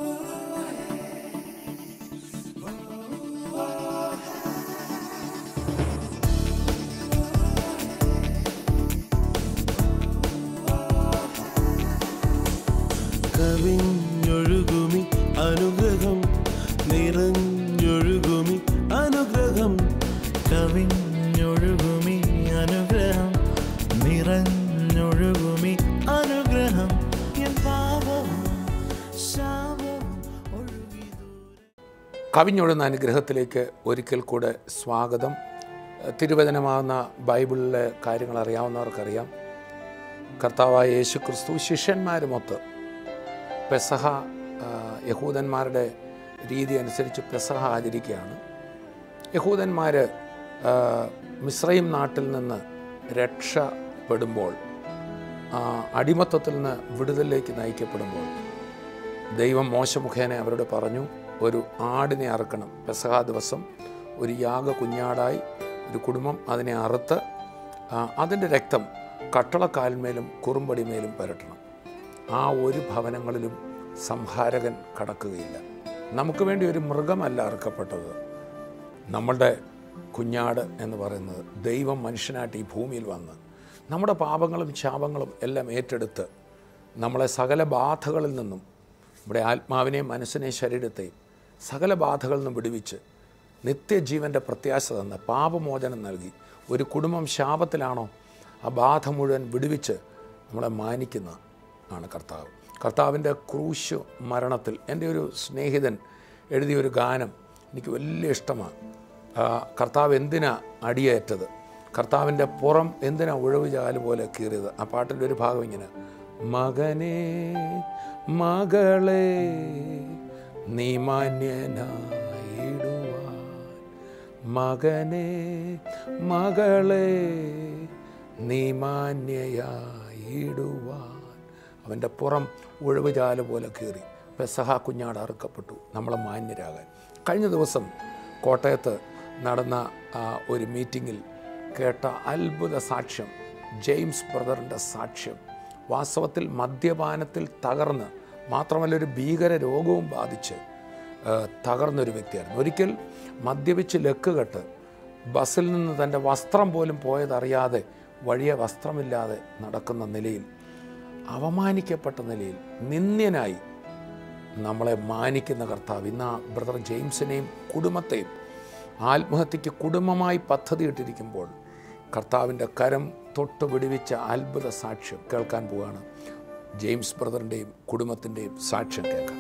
കവിഞ്ഞൊഴുകുമി അനുഗ്രഹം നിറഞ്ഞൊഴുകുമി അനുഗ്രഹം കവിഞ്ഞൊഴുകുമി അനുഗ്രഹം നിറഞ്ഞൊഴുകുമി അനുഗ്രഹം എൻ പാപവും ശാപവും ഒഴുകി ദൂരെ കവിഞ്ഞൊഴുന്ന അനുഗ്രഹത്തിലേക്ക് ഒരിക്കൽ കൂടെ സ്വാഗതം തിരുവചനമാകുന്ന ബൈബിളിലെ കാര്യങ്ങൾ അറിയാവുന്നവർക്കറിയാം കർത്താവായ യേശു ക്രിസ്തു ശിഷ്യന്മാരുമൊത്ത് പെസഹ ആ, യഹൂദന്മാരുടെ രീതി അനുസരിച്ച് പെസഹ ആചരിക്കുകയാണ് യഹൂദന്മാർ മിശ്രയും നാട്ടിൽ നിന്ന് രക്ഷപ്പെടുമ്പോൾ ആ, അടിമത്തത്തിൽ നിന്ന് വിടുതലിലേക്ക് നയിക്കപ്പെടുമ്പോൾ ദൈവം മോശമുഖേന അവരോട് പറഞ്ഞു ഒരു ആടിനെ അറുക്കണം പെസഹ ദിവസം ഒരു യാഗ കുഞ്ഞാടായി ഒരു കുടുംബം അതിനെ അറുത്ത് ആ, അതിൻ്റെ രക്തം കട്ടളക്കാലിന്മേലും കുറുമ്പടിമേലും പുരട്ടണം ആ ഒരു ഭവനങ്ങളിലും സംഹാരകൻ കടക്കുകയില്ല നമുക്ക് വേണ്ടി ഒരു മൃഗമല്ല അറുക്കപ്പെട്ടത് നമ്മളുടെ കുഞ്ഞാട് എന്ന് പറയുന്നത് ദൈവം മനുഷ്യനായിട്ട് ഈ ഭൂമിയിൽ വന്ന് നമ്മുടെ പാപങ്ങളും ശാപങ്ങളും എല്ലാം ഏറ്റെടുത്ത് നമ്മളെ സകല ബാധകളിൽ നിന്നും നമ്മുടെ ആത്മാവിനെയും മനസ്സിനെയും ശരീരത്തെയും സകല ബാധകളിൽ നിന്നും വിടുവിച്ച് നിത്യജീവൻ്റെ പ്രത്യാശ തന്ന് പാപമോചനം നൽകി ഒരു കുടുംബം ശാപത്തിലാണോ ആ ബാധ മുഴുവൻ വിടുവിച്ച് നമ്മളെ മാനിക്കുന്ന ആണ് കർത്താവ് കർത്താവിൻ്റെ ക്രൂശ് മരണത്തിൽ എൻ്റെ ഒരു സ്നേഹിതൻ എഴുതിയൊരു ഗാനം എനിക്ക് വലിയ ഇഷ്ടമാണ് ആ, കർത്താവ് എന്തിനാ അടിയേറ്റത് കർത്താവിൻ്റെ പുറം എന്തിനാ ഉഴവ് ചാല് പോലെ കീറിയത് ആ പാട്ടിൻ്റെ ഒരു ഭാഗം ഇങ്ങനെ മകനെ മകളെ നീ മാന്യനായിടുവാൻ മകനെ മകളെ നീ മാന്യയായിടുവാൻ അവൻ്റെ പുറം ഒഴിവ് ചാല് പോലെ കീറി പെസഹ കുഞ്ഞാട് അറുക്കപ്പെട്ടു നമ്മളെ മാന്യരാകാൻ കഴിഞ്ഞ ദിവസം കോട്ടയത്ത് നടന്ന ആ, ഒരു മീറ്റിങ്ങിൽ കേട്ട അത്ഭുത സാക്ഷ്യം ജെയിംസ് ബ്രദറിൻ്റെ സാക്ഷ്യം വാസ്തവത്തിൽ മദ്യപാനത്തിൽ തകർന്ന് മാത്രമല്ല ഒരു ഭീകര രോഗവും ബാധിച്ച് ആ, തകർന്നൊരു വ്യക്തിയായിരുന്നു ഒരിക്കൽ മദ്യപിച്ച് ലക്ക് കെട്ട് ബസ്സിൽ നിന്ന് തൻ്റെ വസ്ത്രം പോലും പോയതറിയാതെ വഴിയെ വസ്ത്രമില്ലാതെ നടക്കുന്ന നിലയിൽ അവമാനിക്കപ്പെട്ട നിലയിൽ നിന്ദ്യനായി നമ്മളെ മാനിക്കുന്ന കർത്താവ് ഇന്ന് ആ ബ്രദർ ജെയിംസിനെയും കുടുംബത്തെയും ആത്മഹത്യക്ക് കുടുംബമായി പദ്ധതിയിട്ടിരിക്കുമ്പോൾ കർത്താവിൻ്റെ കരം തൊട്ട് വിടുവിച്ച അത്ഭുത സാക്ഷ്യം കേൾക്കാൻ പോവുകയാണ് ജെയിംസ് ബ്രദറിൻ്റെയും കുടുംബത്തിൻ്റെയും സാക്ഷ്യം കേൾക്കാം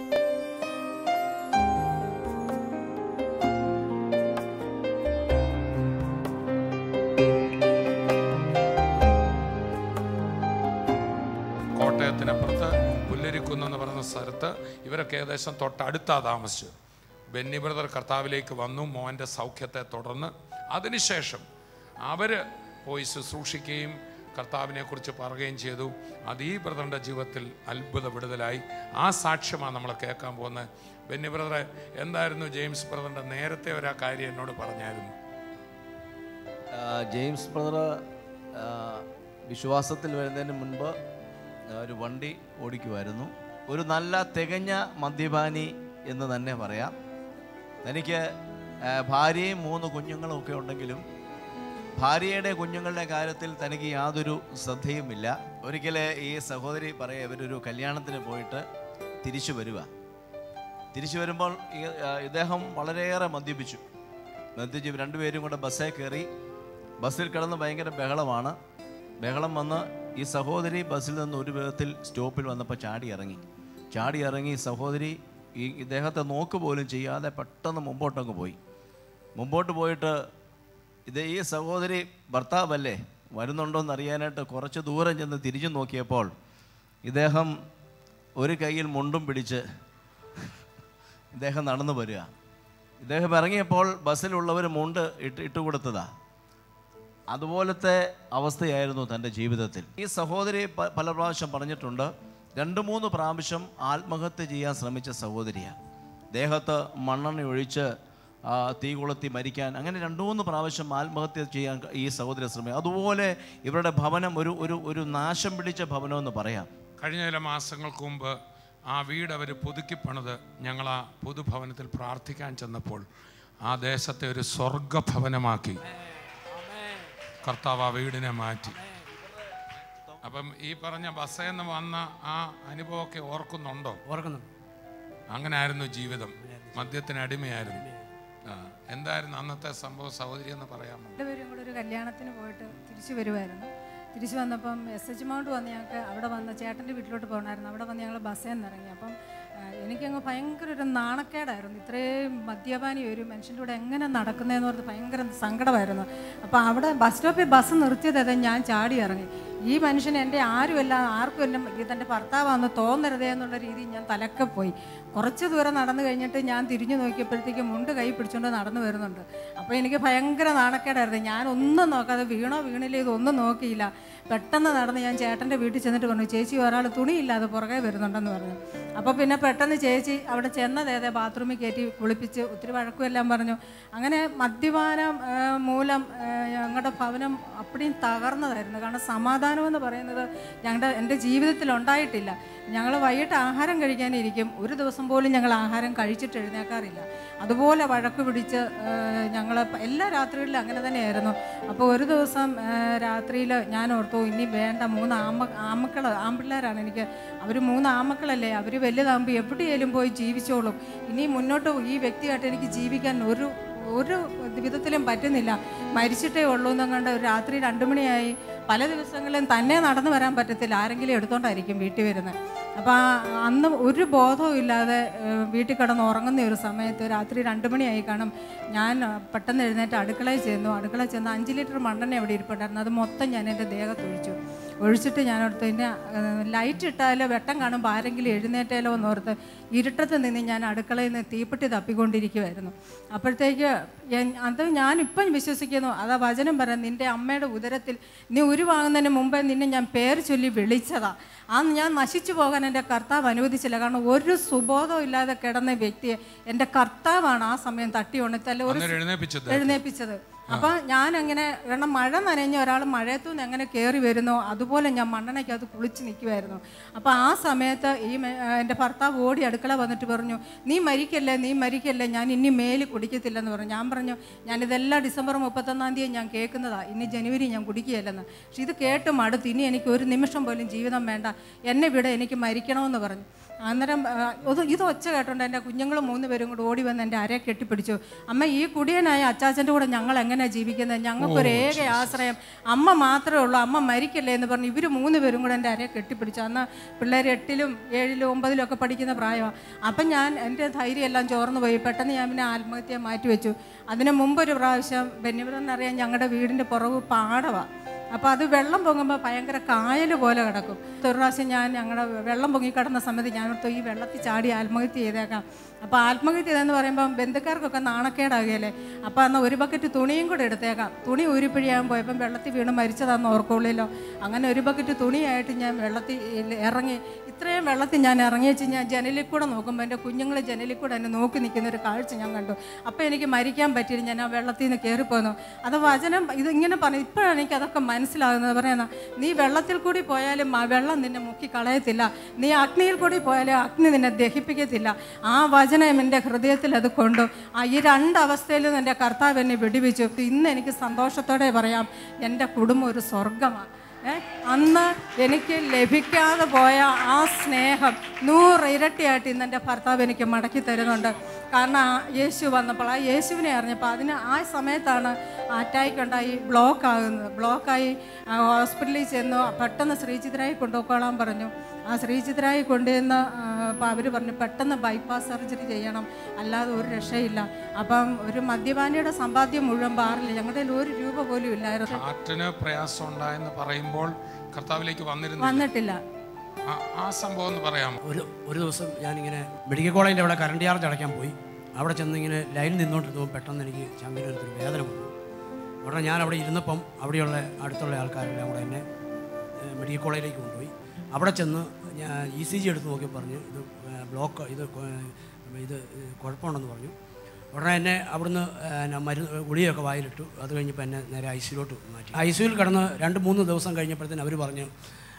കോട്ടയത്തിനപ്പുറത്ത് പുല്ലരിക്കുന്ന് എന്ന് പറയുന്ന സ്ഥലത്ത് ഇവരൊക്കെ ഏകദേശം തൊട്ടടുത്താ താമസിച്ചു ബെന്നി ബ്രദർ കർത്താവിലേക്ക് വന്നു മോൻ്റെ സൗഖ്യത്തെ തുടർന്ന് അതിനുശേഷം അവർ പോയി ശുശ്രൂഷിക്കുകയും കർത്താവിനെക്കുറിച്ച് പറയുകയും ചെയ്തു അത് ഈ ബ്രദറിൻ്റെ ജീവിതത്തിൽ അത്ഭുത വിടുതലായി ആ സാക്ഷ്യമാണ് നമ്മൾ കേൾക്കാൻ പോകുന്നത് ബെന്നി ബ്രദറെ എന്തായിരുന്നു ജെയിംസ് ബ്രദറിൻ്റെ നേരത്തെ ഒരു ആ കാര്യം എന്നോട് പറഞ്ഞായിരുന്നു ആ, ജെയിംസ് ബ്രദർ ആ, വിശ്വാസത്തിൽ വരുന്നതിന് മുൻപ് ആ, ഒരു വണ്ടി ഓടിക്കുമായിരുന്നു ഒരു നല്ല തികഞ്ഞ മദ്യപാനി എന്ന് തന്നെ പറയാം എനിക്ക് ആ, ഭാര്യയും മൂന്ന് കുഞ്ഞുങ്ങളും ഒക്കെ ഉണ്ടെങ്കിലും ഭാര്യയുടെ കുഞ്ഞുങ്ങളുടെ കാര്യത്തിൽ തനിക്ക് യാതൊരു ശ്രദ്ധയുമില്ല ഒരിക്കൽ ഈ സഹോദരി പറയുക ഇവരൊരു കല്യാണത്തിന് പോയിട്ട് തിരിച്ചു വരിക തിരിച്ചു വരുമ്പോൾ ഈ- ആ, ഇദ്ദേഹം വളരെയേറെ മദ്യപിച്ചു മദ്യപിച്ച് രണ്ടുപേരും കൂടെ ബസ്സിൽ കയറി ബസ്സിൽ കിടന്ന് ഭയങ്കര ബഹളമാണ് ബഹളം വന്ന് ഈ സഹോദരി ബസ്സിൽ നിന്ന് ഒരു വിധത്തിൽ സ്റ്റോപ്പിൽ വന്നപ്പോൾ ചാടി ഇറങ്ങി ചാടി ഇറങ്ങി സഹോദരി ഈ ഇദ്ദേഹത്തെ നോക്ക് പോലും ചെയ്യാതെ പെട്ടെന്ന് മുമ്പോട്ടങ്ങ് പോയി മുമ്പോട്ട് പോയിട്ട് ഇത് ഈ സഹോദരി ഭർത്താവല്ലേ വരുന്നുണ്ടോ എന്ന് അറിയാനായിട്ട് കുറച്ച് ദൂരം ചെന്ന് തിരിഞ്ഞു നോക്കിയപ്പോൾ ഇദ്ദേഹം ഒരു കയ്യിൽ മുണ്ടും പിടിച്ച് ഇദ്ദേഹം നടന്നു വരിക ഇദ്ദേഹം ഇറങ്ങിയപ്പോൾ ബസ്സിലുള്ളവർ മുണ്ട് ഇട്ട് ഇട്ടുകൊടുത്തതാ അതുപോലത്തെ അവസ്ഥയായിരുന്നു തൻ്റെ ജീവിതത്തിൽ ഈ സഹോദരി പ- പല പ്രാവശ്യം പറഞ്ഞിട്ടുണ്ട് രണ്ട് മൂന്ന് പ്രാവശ്യം ആത്മഹത്യ ചെയ്യാൻ ശ്രമിച്ച സഹോദരിയാണ് ദേഹത്ത് മണ്ണെണ്ണ ഒഴിച്ച് ആ, തീ കൊളുത്തി മരിക്കാൻ അങ്ങനെ രണ്ട് മൂന്ന് പ്രാവശ്യം ആത്മഹത്യ ചെയ്യാൻ ഈ സഹോദരി ശ്രമിക്കും അതുപോലെ ഇവരുടെ ഭവനം ഒരു ഒരു ഒരു നാശം പിടിച്ച ഭവനം എന്ന് പറയാം കഴിഞ്ഞ ചില മാസങ്ങൾക്ക് മുമ്പ് ആ വീട് അവർ പുതുക്കി പണിത് ഞങ്ങൾ ആ പൊതുഭവനത്തിൽ പ്രാർത്ഥിക്കാൻ ചെന്നപ്പോൾ ആ ദേശത്തെ ഒരു സ്വർഗഭവനമാക്കി കർത്താവ് ആ വീടിനെ മാറ്റി അപ്പം ഈ പറഞ്ഞ ബസ്സിൽ നിന്ന് വന്ന ആ അനുഭവമൊക്കെ ഓർക്കുന്നുണ്ടോ ഓർക്കുന്നുണ്ട് അങ്ങനെ ആയിരുന്നു ജീവിതം മദ്യത്തിന് അടിമയായിരുന്നു ആ എന്തായിരുന്നു അന്നത്തെ സംഭവ സഹോദരി എന്ന് പറയാമോ രണ്ടുപേരും കൂടെ ഒരു കല്യാണത്തിന് പോയിട്ട് തിരിച്ചു വരുമായിരുന്നു തിരിച്ചു വന്നപ്പം എസ് എച്ച് മൗണ്ട് വന്ന് ഞങ്ങൾക്ക് അവിടെ വന്ന് ചേട്ടൻ്റെ വീട്ടിലോട്ട് പോകണമായിരുന്നു അവിടെ വന്ന് ഞങ്ങൾ ബസ്സിൽ നിന്ന് ഇറങ്ങി അപ്പം ആ, എനിക്കങ്ങ് ഭയങ്കര ഒരു നാണക്കേടായിരുന്നു ഇത്രയും മദ്യപാനി ഒരു മനുഷ്യൻ്റെ കൂടെ എങ്ങനെ നടക്കുന്നതെന്ന് പറഞ്ഞ് ഭയങ്കര സങ്കടമായിരുന്നു അപ്പോൾ അവിടെ ബസ് സ്റ്റോപ്പിൽ ബസ് നിർത്തിയത് ഞാൻ ചാടി ഇറങ്ങി ഈ മനുഷ്യൻ എൻ്റെ ആരുമല്ല ആർക്കും എല്ലാം ഇതെൻ്റെ ഭർത്താവാന്ന് തോന്നരുതേ എന്നുള്ള രീതിയിൽ ഞാൻ തലക്കെ പോയി കുറച്ച് ദൂരം നടന്നു കഴിഞ്ഞിട്ട് ഞാൻ തിരിഞ്ഞു നോക്കിയപ്പോഴത്തേക്ക് മുണ്ട് കൈ പിടിച്ചുകൊണ്ട് നടന്നു വരുന്നുണ്ട് അപ്പോൾ എനിക്ക് ഭയങ്കര നാണക്കേടായിരുന്നു ഞാൻ ഒന്നും നോക്കാതെ വീണോ വീണില്ല ഇതൊന്നും നോക്കിയില്ല പെട്ടെന്ന് നടന്ന് ഞാൻ ചേട്ടൻ്റെ വീട്ടിൽ ചെന്നിട്ട് പറഞ്ഞു ചേച്ചി ഒരാൾ തുണിയില്ലാതെ പുറകെ വരുന്നുണ്ടെന്ന് പറഞ്ഞു അപ്പോൾ പിന്നെ പെട്ടെന്ന് ചേച്ചി അവിടെ ചെന്നതേതെ ബാത്റൂമിൽ കയറ്റി കുളിപ്പിച്ച് ഒത്തിരി വഴക്കും എല്ലാം പറഞ്ഞു അങ്ങനെ മദ്യപാനം ആ, മൂലം ആ, ഞങ്ങളുടെ ഭവനം അപ്പടിയും തകർന്നതായിരുന്നു കാരണം സമാധാനം എന്ന് പറയുന്നത് ഞങ്ങളുടെ എൻ്റെ ജീവിതത്തിൽ ഉണ്ടായിട്ടില്ല ഞങ്ങൾ വൈകിട്ട് ആഹാരം കഴിക്കാനിരിക്കും ഒരു ദിവസം പോലും ഞങ്ങൾ ആഹാരം കഴിച്ചിട്ട് എഴുന്നേക്കാറില്ല അതുപോലെ വഴക്ക് പിടിച്ച് ഞങ്ങൾ എല്ലാ രാത്രികളിലും അങ്ങനെ തന്നെയായിരുന്നു അപ്പോൾ ഒരു ദിവസം രാത്രിയിൽ ഞാൻ ഓർത്തു ഇനി വേണ്ട മൂന്ന് ആമ ആമക്കൾ ആമ്പിള്ളേരാണ് എനിക്ക് അവർ മൂന്ന് ആമക്കളല്ലേ അവർ വലുതാകുമ്പോൾ എവിടെയെങ്കിലും പോയി ജീവിച്ചോളും ഇനി മുന്നോട്ട് ഈ വ്യക്തിയായിട്ട് എനിക്ക് ജീവിക്കാൻ ഒരു ഒരു വിധത്തിലും പറ്റുന്നില്ല മരിച്ചിട്ടേ ഉള്ളൂ എന്നും കണ്ട് ഒരു രാത്രി രണ്ട് മണിയായി പല ദിവസങ്ങളിലും തന്നെ നടന്നു വരാൻ പറ്റത്തില്ല ആരെങ്കിലും എടുത്തോണ്ടായിരിക്കും വീട്ടിൽ വരുന്നത് അപ്പോൾ അന്ന് ഒരു ബോധവും ഇല്ലാതെ ഏഹ്, വീട്ടിൽ കിടന്ന് ഉറങ്ങുന്ന ഒരു സമയത്ത് രാത്രി രണ്ട് മണിയായി കാണും ഞാൻ ആ, പെട്ടെന്ന് എഴുന്നേറ്റ് അടുക്കളയിൽ ചെന്നു അടുക്കളയിൽ ചെന്ന് അഞ്ച് ലിറ്റർ മണ്ണെണ്ണ അവിടെ ഇരിപ്പുണ്ടായിരുന്നു അത് മൊത്തം ഞാൻ എൻ്റെ ദേഹത്ത് ഒഴിച്ചു ഒഴിച്ചിട്ട് ഞാൻ ഓർത്ത് പിന്നെ ലൈറ്റ് ഇട്ടാലോ വെട്ടം കാണുമ്പോൾ ആരെങ്കിലും എഴുന്നേറ്റാലോ എന്ന് ഓർത്ത് ഇരുട്ടത്ത് നിന്ന് ഞാൻ അടുക്കളയിൽ നിന്ന് തീപ്പെട്ടി തപ്പിക്കൊണ്ടിരിക്കുമായിരുന്നു അപ്പോഴത്തേക്ക് എൻ- അത് ഞാൻ ഇപ്പം വിശ്വസിക്കുന്നു അതാ വചനം പറയാം നിൻ്റെ അമ്മയുടെ ഉദരത്തിൽ നീ ഉരുവാകുന്നതിന് മുമ്പേ നിന്നെ ഞാൻ പേര് ചൊല്ലി വിളിച്ചതാ ആ ഞാൻ നശിച്ചു പോകാൻ എൻ്റെ കർത്താവ് അനുവദിച്ചില്ല കാരണം ഒരു സുബോധവും ഇല്ലാതെ കിടന്ന വ്യക്തിയെ എൻ്റെ കർത്താവാണ് ആ സമയം തട്ടി ഉണത്തല്ല ഒരു അന്നേരം എഴുന്നേപ്പിച്ചത് എഴുന്നേപ്പിച്ചത് അപ്പൊ ഞാൻ അങ്ങനെ കാരണം മഴ നനഞ്ഞ ഒരാൾ മഴയത്തു നിന്ന് എങ്ങനെ കയറി വരുന്നോ അതുപോലെ ഞാൻ മണ്ണെണ്ണയ്ക്കകത്ത് കുളിച്ച് നിൽക്കുമായിരുന്നു അപ്പൊ ആ സമയത്ത് ഈ മെ- ആ, എൻ്റെ ഭർത്താവ് ഓടി അടുക്കള വന്നിട്ട് പറഞ്ഞു നീ മരിക്കല്ലേ നീ മരിക്കല്ലേ ഞാൻ ഇനി മേല് കുടിക്കത്തില്ലെന്ന് പറഞ്ഞു ഞാൻ പറഞ്ഞു ഞാനിതെല്ലാം ഡിസംബർ മുപ്പത്തൊന്നാം തീയതി ഞാൻ കേൾക്കുന്നതാ ഇനി ജനുവരി ഞാൻ കുടിക്കുകയല്ലെന്ന് പക്ഷെ ഇത് കേട്ട് മടുത്ത് ഇനി എനിക്ക് ഒരു നിമിഷം പോലും ജീവിതം വേണ്ട എന്നെ വിടെ എനിക്ക് മരിക്കണമെന്ന് പറഞ്ഞു അന്നേരം ആ, ഇത് ഇത് ഒച്ച കേട്ടോണ്ട് എൻ്റെ കുഞ്ഞുങ്ങൾ മൂന്ന് പേരും കൂടെ ഓടി വന്ന് എൻ്റെ അരയെ കെട്ടിപ്പിടിച്ചു അമ്മ ഈ കുടിയനായ അച്ചാച്ചൻ്റെ കൂടെ ഞങ്ങൾ എങ്ങനെയാണ് ജീവിക്കുന്നത് ഞങ്ങൾക്കൊരു ഏക ആശ്രയം അമ്മ മാത്രമേ ഉള്ളൂ അമ്മ മരിക്കല്ലേ എന്ന് പറഞ്ഞ് ഇവർ മൂന്ന് പേരും കൂടെ എൻ്റെ അരയെ കെട്ടിപ്പിടിച്ചു അന്ന് പിള്ളേർ എട്ടിലും ഏഴിലും ഒമ്പതിലും ഒക്കെ പഠിക്കുന്ന പ്രായമാണ് അപ്പം ഞാൻ എൻ്റെ ധൈര്യം എല്ലാം ചോർന്നു പോയി പെട്ടെന്ന് ഞാൻ പിന്നെ ആത്മഹത്യ മാറ്റിവെച്ചു അതിന് മുമ്പ് ഒരു പ്രാവശ്യം ബെന്നിവിടെന്നറിയാൻ ഞങ്ങളുടെ വീടിൻ്റെ പുറവ് പാടവാണ് അപ്പോൾ അത് വെള്ളം പൊങ്ങുമ്പോൾ ഭയങ്കര കായൽ പോലെ കിടക്കും ഒരു പ്രാവശ്യം ഞാൻ ഞങ്ങളുടെ വെള്ളം പൊങ്ങിക്കിടന്ന സമയത്ത് ഞാൻ ഓർത്തു ഈ വെള്ളത്തിൽ ചാടി ആത്മഹത്യ ചെയ്തേക്കാം അപ്പോൾ ആത്മഹത്യ ചെയ്തെന്ന് പറയുമ്പോൾ ബന്ധുക്കാർക്കൊക്കെ നാണക്കേടാകുകയല്ലേ അപ്പോൾ എന്നാൽ ഒരു ബക്കറ്റ് തുണിയും കൂടെ എടുത്തേക്കാം തുണി ഊരിപ്പിഴിയാൻ പോയപ്പം വെള്ളത്തിൽ വീണ് മരിച്ചതാന്ന് ഓർക്കുള്ളല്ലോ അങ്ങനെ ഒരു ബക്കറ്റ് തുണിയായിട്ട് ഞാൻ വെള്ളത്തിൽ ഇറങ്ങി ഇത്രയും വെള്ളത്തിൽ ഞാൻ ഇറങ്ങി വെച്ച് ഞാൻ ജനലിൽ കൂടെ നോക്കുമ്പോൾ എൻ്റെ കുഞ്ഞുങ്ങൾ ജനലിൽ കൂടെ എന്നെ നോക്കി നിൽക്കുന്ന ഒരു കാഴ്ച ഞാൻ കണ്ടു അപ്പോൾ എനിക്ക് മരിക്കാൻ പറ്റിയില്ല ഞാൻ ആ വെള്ളത്തിൽ നിന്ന് കയറിപ്പോന്നു അത് വചനം ഇത് ഇങ്ങനെ പറഞ്ഞു ഇപ്പോഴാണ് എനിക്ക് അതൊക്കെ മനസ്സിലാകുന്നത് പറയുന്ന നീ വെള്ളത്തിൽ കൂടി പോയാലും ആ വെള്ളം നിന്നെ മുക്കി കളയത്തില്ല നീ അഗ്നിയിൽ കൂടി പോയാലും അഗ്നി നിന്നെ ദഹിപ്പിക്കത്തില്ല ആ വചനം എൻ്റെ ഹൃദയത്തിൽ അത് കൊണ്ടു ആ ഈ രണ്ട് അവസ്ഥയിലും എൻ്റെ കർത്താവ് എന്നെ വിടിവിച്ചു ഇന്ന് എനിക്ക് സന്തോഷത്തോടെ പറയാം എൻ്റെ കുടുംബം ഒരു സ്വർഗമാണ് ഏ? അന്ന് എനിക്ക് ലഭിക്കാതെ പോയ ആ സ്നേഹം നൂറ് ഇരട്ടിയായിട്ട് ഇന്ന് എൻ്റെ ഭർത്താവ് എനിക്ക് മടക്കി തരുന്നുണ്ട് കാരണം ആ യേശു വന്നപ്പോൾ ആ യേശുവിനെ അറിഞ്ഞപ്പോൾ അതിന് ആ സമയത്താണ് അറ്റാക്ക് ഉണ്ടായി ബ്ലോക്ക് ആകുന്നത് ബ്ലോക്കായി ഹോസ്പിറ്റലിൽ ചെന്നു പെട്ടെന്ന് ശ്രീചിത്രായി കൊണ്ടുപോയിക്കോളാൻ പറഞ്ഞു ആ ശ്രീചിത്രായി കൊണ്ടുവന്ന് അപ്പോൾ അവർ പറഞ്ഞു പെട്ടെന്ന് ബൈപ്പാസ് സർജറി ചെയ്യണം അല്ലാതെ ഒരു രക്ഷയില്ല അപ്പം ഒരു മദ്യപാനിയുടെ സമ്പാദ്യം മുഴുവൻ ബാറില്ല ഞങ്ങളുടെ കയ്യിൽ ഒരു രൂപ പോലും ഇല്ലായിരുന്നു ഹാർട്ടിന് പ്രയാസം ഉണ്ടായെന്ന് പറയുമ്പോൾ കർത്താവിലേക്ക് വന്നിരുന്നു വന്നിട്ടില്ല ആ സംഭവം ഒന്ന് പറയാമോ ഒരു ഒരു ദിവസം ഞാനിങ്ങനെ മെഡിക്കൽ കോളേജിൻ്റെ അവിടെ കറണ്ട് ചാർജ് അടയ്ക്കാൻ പോയി അവിടെ ചെന്ന് ഇങ്ങനെ ലൈൻ നിന്നുകൊണ്ടിരുന്നപ്പോൾ പെട്ടെന്ന് എനിക്ക് ചങ്കിനൊരു വേദന വന്നു ഉടനെ ഞാൻ അവിടെ ഇരുന്നപ്പം അവിടെയുള്ള അടുത്തുള്ള ആൾക്കാരെല്ലാം കൂടെ എന്നെ ഏഹ്, മെഡിക്കൽ കോളേജിലേക്ക് കൊണ്ടുപോയി അവിടെ ചെന്ന് ഞാൻ ഇ സി ജി എടുത്ത് നോക്കി പറഞ്ഞു ഇത് ഏഹ്, ബ്ലോക്ക് ഇത് കൊ- ഇത് കുഴപ്പമുണ്ടെന്ന് പറഞ്ഞു ഉടനെ എന്നെ അവിടുന്ന് ഏഹ്, മരുന്ന് ഗുളിയൊക്കെ വായിലിട്ടു അത് കഴിഞ്ഞപ്പോൾ എന്നെ നേരെ ഐ സിയിലോട്ട് മാറ്റി ഐ സിയിൽ കിടന്ന് രണ്ട് മൂന്ന് ദിവസം കഴിഞ്ഞപ്പോഴത്തേന് അവർ പറഞ്ഞു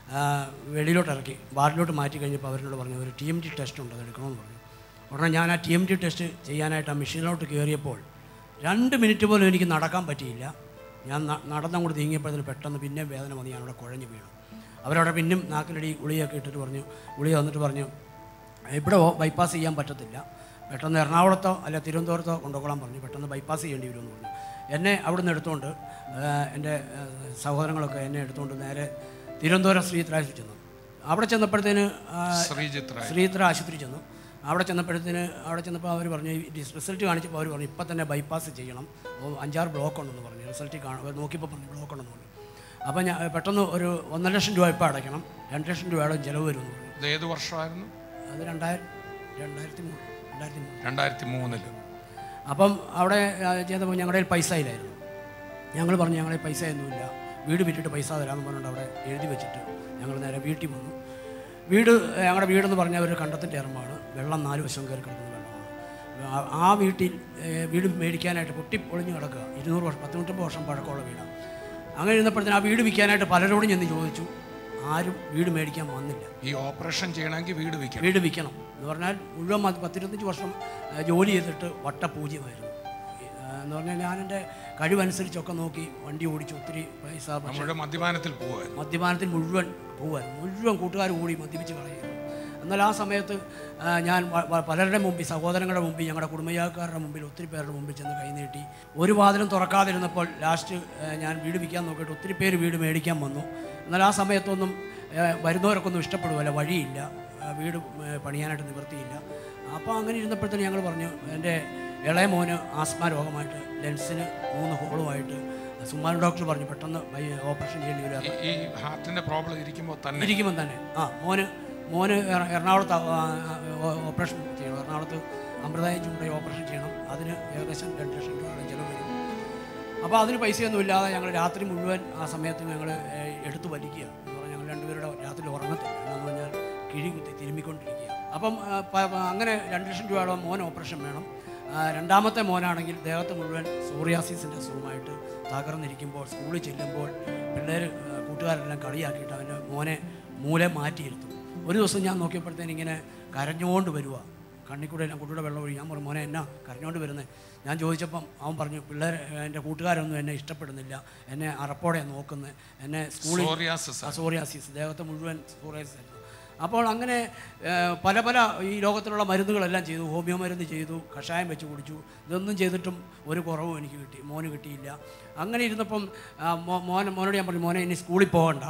ആ, വെളിയിലോട്ട് ഇറക്കി വാർഡിലോട്ട് മാറ്റി കഴിഞ്ഞപ്പോൾ അവരോട് പറഞ്ഞു ഒരു ടി എം ടി ടെസ്റ്റ് ഉണ്ട് അത് എടുക്കണമെന്ന് പറഞ്ഞു ഉടനെ ഞാൻ ആ ടി എം ടി ടെസ്റ്റ് ചെയ്യാനായിട്ട് ആ മെഷീനിലോട്ട് കയറിയപ്പോൾ രണ്ട് മിനിറ്റ് പോലും എനിക്ക് നടക്കാൻ പറ്റിയില്ല ഞാൻ ന- നടന്നങ്ങോട്ട് നീങ്ങിയപ്പോഴത്തേന് പെട്ടെന്ന് പിന്നെ വേദന വന്ന് ഞാനവിടെ കുഴഞ്ഞു വീണു അവരവിടെ പിന്നും നാക്കിനടി ഗുളിയൊക്കെ ഇട്ടിട്ട് പറഞ്ഞു ഗുളിക വന്നിട്ട് പറഞ്ഞു ഇവിടെ ബൈപ്പാസ് ചെയ്യാൻ പറ്റത്തില്ല പെട്ടെന്ന് എറണാകുളത്തോ അല്ല തിരുവനന്തപുരത്തോ കൊണ്ടുപോകാൻ പറഞ്ഞു പെട്ടെന്ന് ബൈപ്പാസ് ചെയ്യേണ്ടി വരുമെന്ന് പറഞ്ഞു എന്നെ അവിടുന്ന് എടുത്തുകൊണ്ട് ആ, എൻ്റെ ആ, സഹോദരങ്ങളൊക്കെ എന്നെ എടുത്തുകൊണ്ട് നേരെ തിരുവനന്തപുരം ശ്രീത്രാശി ചെന്നു അവിടെ ചെന്നപ്പോഴത്തേന് ആ, ശ്രീത്ര ആശുപത്രി ചെന്നു അവിടെ ചെന്നപ്പോഴത്തേന് അവിടെ ചെന്നപ്പോൾ അവർ പറഞ്ഞു ഈ റിസൾട്ട് കാണിച്ചപ്പോൾ അവർ പറഞ്ഞു ഇപ്പം തന്നെ ബൈപ്പാസ് ചെയ്യണം ഓ, അഞ്ചാറ് ബ്ലോക്ക് ഉണ്ടെന്ന് പറഞ്ഞു റിസൾട്ട് കാണാൻ നോക്കിയപ്പോൾ പറഞ്ഞു ബ്ലോക്ക് ഉണ്ടെന്ന് പറഞ്ഞു അപ്പോൾ ഞാൻ പെട്ടെന്ന് ഒരു ഒന്നര ലക്ഷം രൂപ ഇപ്പോൾ അടയ്ക്കണം രണ്ട് ലക്ഷം രൂപയുടെ ചിലവ് വരുമെന്ന് പറഞ്ഞു ഇത് ഏത് വർഷമായിരുന്നു അത് രണ്ടായിരം രണ്ടായിരത്തി മൂന്ന് രണ്ടായിരത്തി മൂന്ന് രണ്ടായിരത്തി മൂന്നില് അപ്പം അവിടെ ആ, ചെയ്തപ്പോൾ ഞങ്ങളുടെ കയ്യിൽ പൈസ ഇല്ലായിരുന്നു ഞങ്ങൾ പറഞ്ഞു ഞങ്ങളുടെ കയ്യിൽ പൈസ ഒന്നുമില്ല വീട് വിറ്റിട്ട് പൈസ തരാമെന്ന് പറഞ്ഞുകൊണ്ട് അവിടെ എഴുതി വെച്ചിട്ട് ഞങ്ങൾ നേരെ വീട്ടിൽ വന്നു വീട് ഏ, ഞങ്ങളുടെ വീടെന്ന് പറഞ്ഞാൽ ഒരു കണ്ടത്തിൻ്റെ ഇറമാണ് വെള്ളം നാല് വശം കയറി കിടക്കുന്ന വെള്ളമാണ് ആ- ആ വീട്ടിൽ ഏ, വീട് മേടിക്കാനായിട്ട് പൊട്ടി പൊളിഞ്ഞ് കിടക്കുക ഇരുന്നൂറ് വർഷം പത്ത് നൂറ്റമ്പത് വർഷം പഴക്കമുള്ള വീടാണ് അങ്ങനെ ഇരുന്നപ്പോഴത്തേന് ആ വീട് വിൽക്കാനായിട്ട് പലരോടും ചെന്ന് ചോദിച്ചു ആരും വീട് മേടിക്കാൻ വന്നില്ല ഈ ഓപ്പറേഷൻ ചെയ്യണമെങ്കിൽ വീട് വിൽക്കണം വീട് വിൽക്കണം എന്ന് പറഞ്ഞാൽ മുഴുവൻ മ- പത്തിരുപത്തഞ്ച് വർഷം ആ, ജോലി ചെയ്തിട്ട് വട്ടപൂജ്യമായിരുന്നു ഈ, ആ, എന്ന് പറഞ്ഞാൽ ഞാൻ എൻ്റെ കഴിവനുസരിച്ചൊക്കെ നോക്കി വണ്ടി ഓടിച്ചു ഒത്തിരി പൈസ പക്ഷേ നമ്മുടെ മദ്യപാനത്തിൽ പോവായിരുന്നു മദ്യപാനത്തിൽ മുഴുവൻ പോവാൻ മുഴുവൻ കൂട്ടുകാർ കൂടി മദ്യപിച്ച് കളയുന്നു എന്നാൽ ആ സമയത്ത് ആ, ഞാൻ വ- വ- പലരുടെ മുമ്പിൽ സഹോദരങ്ങളുടെ മുമ്പിൽ ഞങ്ങളുടെ കുടുംബയാക്കാരുടെ മുമ്പിൽ ഒത്തിരി പേരുടെ മുമ്പിൽ ചെന്ന് കൈനീട്ടി ഒരു വാതിലും തുറക്കാതിരുന്നപ്പോൾ ലാസ്റ്റ് ആ, ഞാൻ വീട് വിൽക്കാൻ നോക്കിയിട്ട് ഒത്തിരി പേര് വീട് മേടിക്കാൻ വന്നു എന്നാൽ ആ സമയത്തൊന്നും ആ, വരുന്നവരൊക്കെ ഒന്നും ഇഷ്ടപ്പെടുമല്ല വഴിയില്ല ആ, വീട് ആ, പണിയാനായിട്ട് നിവൃത്തിയില്ല അപ്പോൾ അങ്ങനെ ഇരുന്നപ്പോഴത്തേന് ഞങ്ങൾ പറഞ്ഞു എൻ്റെ ഇളയ മോന് ആസ്മ രോഗമായിട്ട് ലെൻസിന് മൂന്ന് ഹോളുമായിട്ട് സുമാൻ ഡോക്ടർ പറഞ്ഞു പെട്ടെന്ന് വൈ- ഓപ്പറേഷൻ ചെയ്യേണ്ടി വരും ഈ- ഈ ഹാർട്ടിന്റെ പ്രോബ്ലം ഇരിക്കുമ്പോൾ തന്നെ ഇരിക്കുമ്പോൾ തന്നെ ആ മോന് മോന് എറ- എറണാകുളത്ത് ആ- ആ- ഓ- ഓപ്പറേഷൻ ചെയ്യണം എറണാകുളത്ത് അമൃതായ ചൂണ്ട ഓപ്പറേഷൻ ചെയ്യണം അതിന് ഏകദേശം രണ്ട് ലക്ഷം രൂപയുടെ ചിലവ് വരും അപ്പോൾ അതിന് പൈസയൊന്നും ഇല്ലാതെ ഞങ്ങൾ രാത്രി മുഴുവൻ ആ സമയത്ത് ഞങ്ങൾ എടുത്തു വലിക്കുക എന്ന് പറഞ്ഞാൽ ഞങ്ങൾ രണ്ടുപേരുടെ രാത്രി ഉറങ്ങത്തില്ല എന്ന് പറഞ്ഞാൽ കിഴി കുത്തി തിരുമ്മിക്കൊണ്ടിരിക്കുക അപ്പം ആ, പ- പ- അങ്ങനെ രണ്ട് ലക്ഷം രൂപയുടെ മോൻ ഓപ്പറേഷൻ വേണം ആ, രണ്ടാമത്തെ മോനാണെങ്കിൽ ദേഹത്ത് മുഴുവൻ സോറിയാസിസിൻ്റെ അസുഖമായിട്ട് തകർന്നിരിക്കുമ്പോൾ സ്കൂളിൽ ചെല്ലുമ്പോൾ പിള്ളേർ കൂട്ടുകാരെല്ലാം കളിയാക്കിയിട്ട് അവൻ്റെ മോനെ മൂലെ മാറ്റിയിരുത്തും ഒരു ദിവസം ഞാൻ നോക്കിയപ്പോഴത്തേന് ഇങ്ങനെ കരഞ്ഞുകൊണ്ട് വരുക കണ്ണിക്കൂടെ എല്ലാം കുട്ടിയുടെ വെള്ളം ഒഴി ഞാൻ പറഞ്ഞു മോനെ എന്നാ കരഞ്ഞുകൊണ്ട് വരുന്നത് ഞാൻ ചോദിച്ചപ്പം അവൻ പറഞ്ഞു പിള്ളേർ എൻ്റെ കൂട്ടുകാരൊന്നും എന്നെ ഇഷ്ടപ്പെടുന്നില്ല എന്നെ അറപ്പോടെ നോക്കുന്നത് എന്നെ സ്കൂളിൽ Psoriasis ആ. സോറിയാസിസ് ദേഹത്ത് മുഴുവൻ സോറിയാസിസ് ആയിരുന്നു അപ്പോൾ അങ്ങനെ ഏഹ്, പല പല ഈ ലോകത്തിലുള്ള മരുന്നുകളെല്ലാം ചെയ്തു ഹോമിയോ മരുന്ന് ചെയ്തു കഷായം വെച്ച് കുടിച്ചു ഇതൊന്നും ചെയ്തിട്ടും ഒരു കുറവും എനിക്ക് കിട്ടി മോന് കിട്ടിയില്ല അങ്ങനെ ഇരുന്നപ്പം ആ, മോ- മോനെ മോനോട് ഞാൻ പറഞ്ഞു മോനെ ഇനി സ്കൂളിൽ പോകണ്ട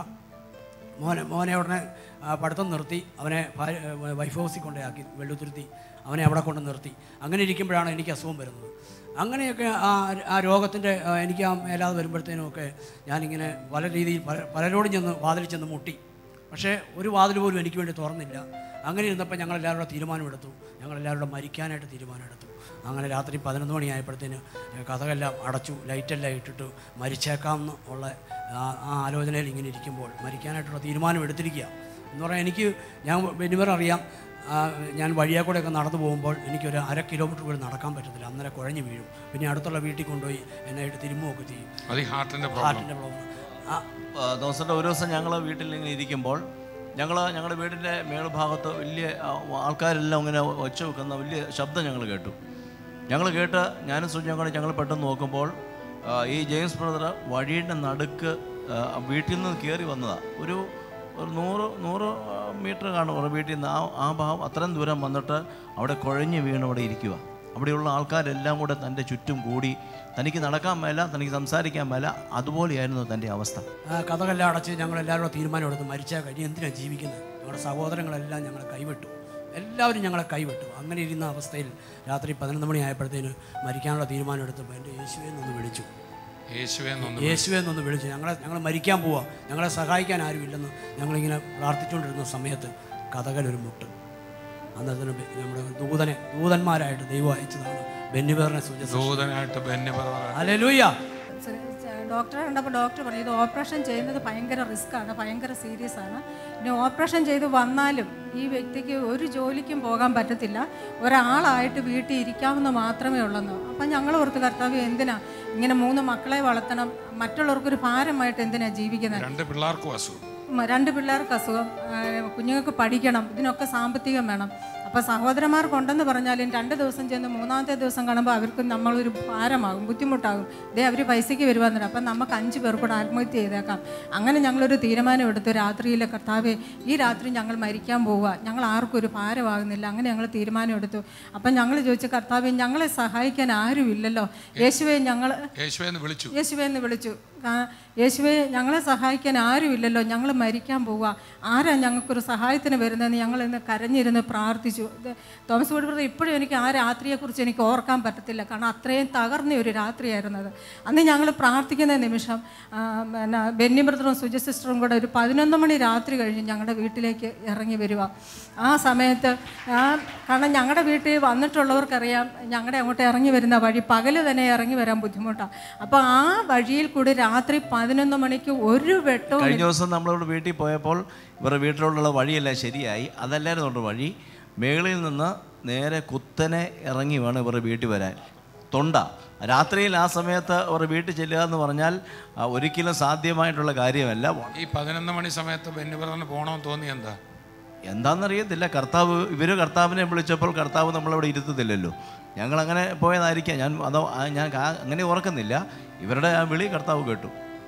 മോനെ മോനെ ഉടനെ ആ, പഠിത്തം നിർത്തി അവനെ ഭാര്യ- ഏ, വൈഫ് ഹൗസിൽ കൊണ്ടാക്കി വെള്ളുത്തുരുത്തി അവനെ അവിടെ കൊണ്ട് നിർത്തി അങ്ങനെ ഇരിക്കുമ്പോഴാണ് എനിക്ക് അസുഖം വരുന്നത് അങ്ങനെയൊക്കെ ആ ആ രോഗത്തിൻ്റെ ആ, എനിക്ക് ആ മേലാതെ വരുമ്പോഴത്തേനും ഒക്കെ ഞാനിങ്ങനെ പല രീതിയിൽ പല പലരോടും ചെന്ന് വാതിൽ ചെന്ന് മുട്ടി പക്ഷേ ഒരു വാതിൽ പോലും എനിക്ക് വേണ്ടി തുറന്നില്ല അങ്ങനെ ഇരുന്നപ്പോൾ ഞങ്ങളെല്ലാവരും കൂടെ തീരുമാനമെടുത്തു ഞങ്ങളെല്ലാവരും കൂടെ മരിക്കാനായിട്ട് തീരുമാനമെടുത്തു അങ്ങനെ രാത്രി പതിനൊന്ന് മണിയായപ്പോഴത്തേന് കഥകളെല്ലാം അടച്ചു ലൈറ്റെല്ലാം ഇട്ടിട്ട് മരിച്ചേക്കാം എന്ന് ഉള്ള ആ- ആ ആലോചനയിൽ ഇങ്ങനെ ഇരിക്കുമ്പോൾ മരിക്കാനായിട്ടുള്ള തീരുമാനം എടുത്തിരിക്കുക എന്ന് പറഞ്ഞാൽ എനിക്ക് ഞാൻ വെനിവർ അറിയാം ആ, ഞാൻ വഴിയെ കൂടെയൊക്കെ നടന്നു പോകുമ്പോൾ എനിക്കൊരു അര കിലോമീറ്റർ പോലും നടക്കാൻ പറ്റത്തില്ല അന്നേരം കുഴഞ്ഞു വീഴും പിന്നെ അടുത്തുള്ള വീട്ടിൽ കൊണ്ടുപോയി എന്നെ ആയിട്ട് തിരുമുകയൊക്കെ ചെയ്യും അത് ഈ ഹാർട്ടിന്റെ പ്രോബ്ലം ഹാർട്ടിൻ്റെ പ്രോബ്ലം ആ ദിവസത്തെ ഒരു ദിവസം ഞങ്ങൾ വീട്ടിൽ ഇങ്ങനെ ഇരിക്കുമ്പോൾ ഞങ്ങൾ ഞങ്ങളുടെ വീടിൻ്റെ മേൾഭാഗത്ത് വലിയ ആ, ആൾക്കാരെല്ലാം ഇങ്ങനെ ഒച്ച വെക്കുന്ന വലിയ ശബ്ദം ഞങ്ങൾ കേട്ടു ഞങ്ങൾ കേട്ട് ഞാനും സുജയും കൂടെ ഞങ്ങൾ പെട്ടെന്ന് നോക്കുമ്പോൾ ആ, ഈ ജെയിംസ് ബ്രദർ വഴിയുടെ നടുക്ക് ആ, വീട്ടിൽ നിന്ന് കയറി വന്നതാണ് ഒരു ഒരു നൂറ് നൂറ് ആ, മീറ്റർ കാണും ഒരു വീട്ടിൽ നിന്ന് ആ ആ ഭാഗം അത്രയും ദൂരം വന്നിട്ട് അവിടെ കുഴഞ്ഞ് വീണ് അവിടെ ഇരിക്കുക അവിടെയുള്ള ആൾക്കാരെല്ലാം കൂടെ തൻ്റെ ചുറ്റും കൂടി തനിക്ക് നടക്കാൻ മേല തനിക്ക് സംസാരിക്കാൻ മേല അതുപോലെയായിരുന്നു തൻ്റെ അവസ്ഥ ആ കഥകളെല്ലാം അടച്ച് ഞങ്ങളെല്ലാവരും കൂടെ തീരുമാനമെടുത്ത് മരിച്ചാൽ കഴിഞ്ഞ് എന്തിനാണ് ജീവിക്കുന്നത് ഞങ്ങളുടെ സഹോദരങ്ങളെല്ലാം ഞങ്ങളെ കൈവിട്ടു എല്ലാവരും ഞങ്ങളെ കൈവിട്ടു അങ്ങനെ ഇരുന്ന അവസ്ഥയിൽ രാത്രി പതിനൊന്ന് മണി ആയപ്പോഴത്തേന് മരിക്കാനുള്ള തീരുമാനം എടുത്തപ്പോൾ എൻ്റെ യേശുവെ എന്നൊന്ന് വിളിച്ചു യേശുവെ എന്നൊന്ന് യേശുവെ എന്നൊന്ന് വിളിച്ചു ഞങ്ങളെ ഞങ്ങൾ മരിക്കാൻ പോവാ ഞങ്ങളെ സഹായിക്കാൻ ആരുമില്ലെന്ന് ഞങ്ങളിങ്ങനെ പ്രാർത്ഥിച്ചുകൊണ്ടിരുന്ന സമയത്ത് കഥകളൊരു മുട്ട് അന്നേരത്തിന് ബെ- നമ്മുടെ ദൂതനെ ദൂതന്മാരായിട്ട് ദൈവം അയച്ചതാണ് ബെന്നിബേറിനെ സൂചിച്ചു ദൂതനായിട്ട് ബെന്നി പറ അലലൂയ്യ ഡോക്ടറെ കണ്ടപ്പോൾ ഡോക്ടർ പറഞ്ഞു ഇത് ഓപ്പറേഷൻ ചെയ്യുന്നത് ഭയങ്കര റിസ്ക് ആണ് ഭയങ്കര സീരിയസ് ആണ് ഇനി ഓപ്പറേഷൻ ചെയ്ത് വന്നാലും ഈ വ്യക്തിക്ക് ഒരു ജോലിക്കും പോകാൻ പറ്റത്തില്ല ഒരാളായിട്ട് വീട്ടിൽ ഇരിക്കാവുന്ന മാത്രമേ ഉള്ളെന്ന് അപ്പം ഞങ്ങൾ ഓർത്ത് കർത്താവ് എന്തിനാ ഇങ്ങനെ മൂന്ന് മക്കളെ വളർത്തണം മറ്റുള്ളവർക്കൊരു ഭാരമായിട്ട് എന്തിനാ ജീവിക്കുന്നത് രണ്ട് പിള്ളേർക്കും അസുഖം മ- രണ്ട് പിള്ളേർക്ക് അസുഖം ആ, കുഞ്ഞുങ്ങൾക്ക് പഠിക്കണം ഇതിനൊക്കെ സാമ്പത്തികം വേണം അപ്പോൾ സഹോദരന്മാർക്കുണ്ടെന്ന് പറഞ്ഞാലും രണ്ട് ദിവസം ചെന്ന് മൂന്നാമത്തെ ദിവസം കാണുമ്പോൾ അവർക്ക് നമ്മളൊരു ഭാരമാകും ബുദ്ധിമുട്ടാകും ഇതേ അവർ പൈസയ്ക്ക് വരുവാന്നില്ല അപ്പം നമുക്ക് അഞ്ച് പേർ കൂടെ ആത്മഹത്യ ചെയ്തേക്കാം അങ്ങനെ ഞങ്ങളൊരു തീരുമാനം എടുത്തു രാത്രിയിൽ കർത്താവെ ഈ രാത്രി ഞങ്ങൾ മരിക്കാൻ പോവുക ഞങ്ങൾ ആർക്കും ഒരു ഭാരമാകുന്നില്ല അങ്ങനെ ഞങ്ങൾ തീരുമാനം എടുത്തു അപ്പം ഞങ്ങൾ ചോദിച്ചു കർത്താവെ ഞങ്ങളെ സഹായിക്കാൻ ആരുമില്ലല്ലോ യേശുവെ ഞങ്ങൾ യേശുവെ എന്ന് വിളിച്ചു യേശുവെ എന്ന് വിളിച്ചു ആ, യേശുവെ ഞങ്ങളെ സഹായിക്കാൻ ആരുമില്ലല്ലോ ഞങ്ങൾ മരിക്കാൻ പോവുക ആരാ ഞങ്ങൾക്കൊരു സഹായത്തിന് വരുന്നതെന്ന് ഞങ്ങൾ ഇന്ന് കരഞ്ഞിരുന്ന് പ്രാർത്ഥിച്ചു ഇത് തോമസ് വീട് ബ്രദർ ഇപ്പോഴും എനിക്ക് ആ രാത്രിയെക്കുറിച്ച് എനിക്ക് ഓർക്കാൻ പറ്റത്തില്ല കാരണം അത്രയും തകർന്ന ഒരു രാത്രിയായിരുന്നു അത് അന്ന് ഞങ്ങൾ പ്രാർത്ഥിക്കുന്ന നിമിഷം ആ, പിന്നെ ബെന്നി ബ്രദറും സുജ സിസ്റ്ററും കൂടെ ഒരു പതിനൊന്ന് മണി രാത്രി കഴിഞ്ഞ് ഞങ്ങളുടെ വീട്ടിലേക്ക് ഇറങ്ങി വരിക ആ സമയത്ത് ആ കാരണം ഞങ്ങളുടെ വീട്ടിൽ വന്നിട്ടുള്ളവർക്കറിയാം ഞങ്ങളുടെ അങ്ങോട്ട് ഇറങ്ങി വരുന്ന വഴി പകല് തന്നെ ഇറങ്ങി വരാൻ ബുദ്ധിമുട്ടാണ് അപ്പോൾ ആ വഴിയിൽ കൂടി രാത്രി പതിനൊന്ന് മണിക്ക് ഒരു വെട്ടവും കഴിഞ്ഞ ദിവസം നമ്മളിവിടെ വീട്ടിൽ പോയപ്പോൾ ഇവരുടെ വീട്ടിലോട്ടുള്ള വഴിയെല്ലാം ശരിയായി അതല്ലായിരുന്നു അവരുടെ വഴി മേളിൽ നിന്ന് നേരെ കുത്തനെ ഇറങ്ങി വേണം ഇവരുടെ വീട്ടിൽ വരാൻ തൊണ്ട രാത്രിയിൽ ആ സമയത്ത് അവരുടെ വീട്ടിൽ ചെല്ലുക എന്ന് പറഞ്ഞാൽ ആ, ഒരിക്കലും സാധ്യമായിട്ടുള്ള കാര്യമല്ല ഈ പതിനൊന്ന് മണി സമയത്ത് ബെന്നിബ്രദറിന് പോകണമെന്ന് തോന്നി എന്താ എന്താണെന്നറിയത്തില്ല കർത്താവ് ഇവർ കർത്താവിനെ വിളിച്ചപ്പോൾ കർത്താവ് നമ്മളവിടെ ഇരുത്തത്തില്ലല്ലോ ഞങ്ങൾ അങ്ങനെ പോയതായിരിക്കാം ഞാൻ അതോ ആ, ഞാൻ കാ- അങ്ങനെ ഓർക്കുന്നില്ല ഇവരുടെ ആ വിളി കർത്താവ് കേട്ടു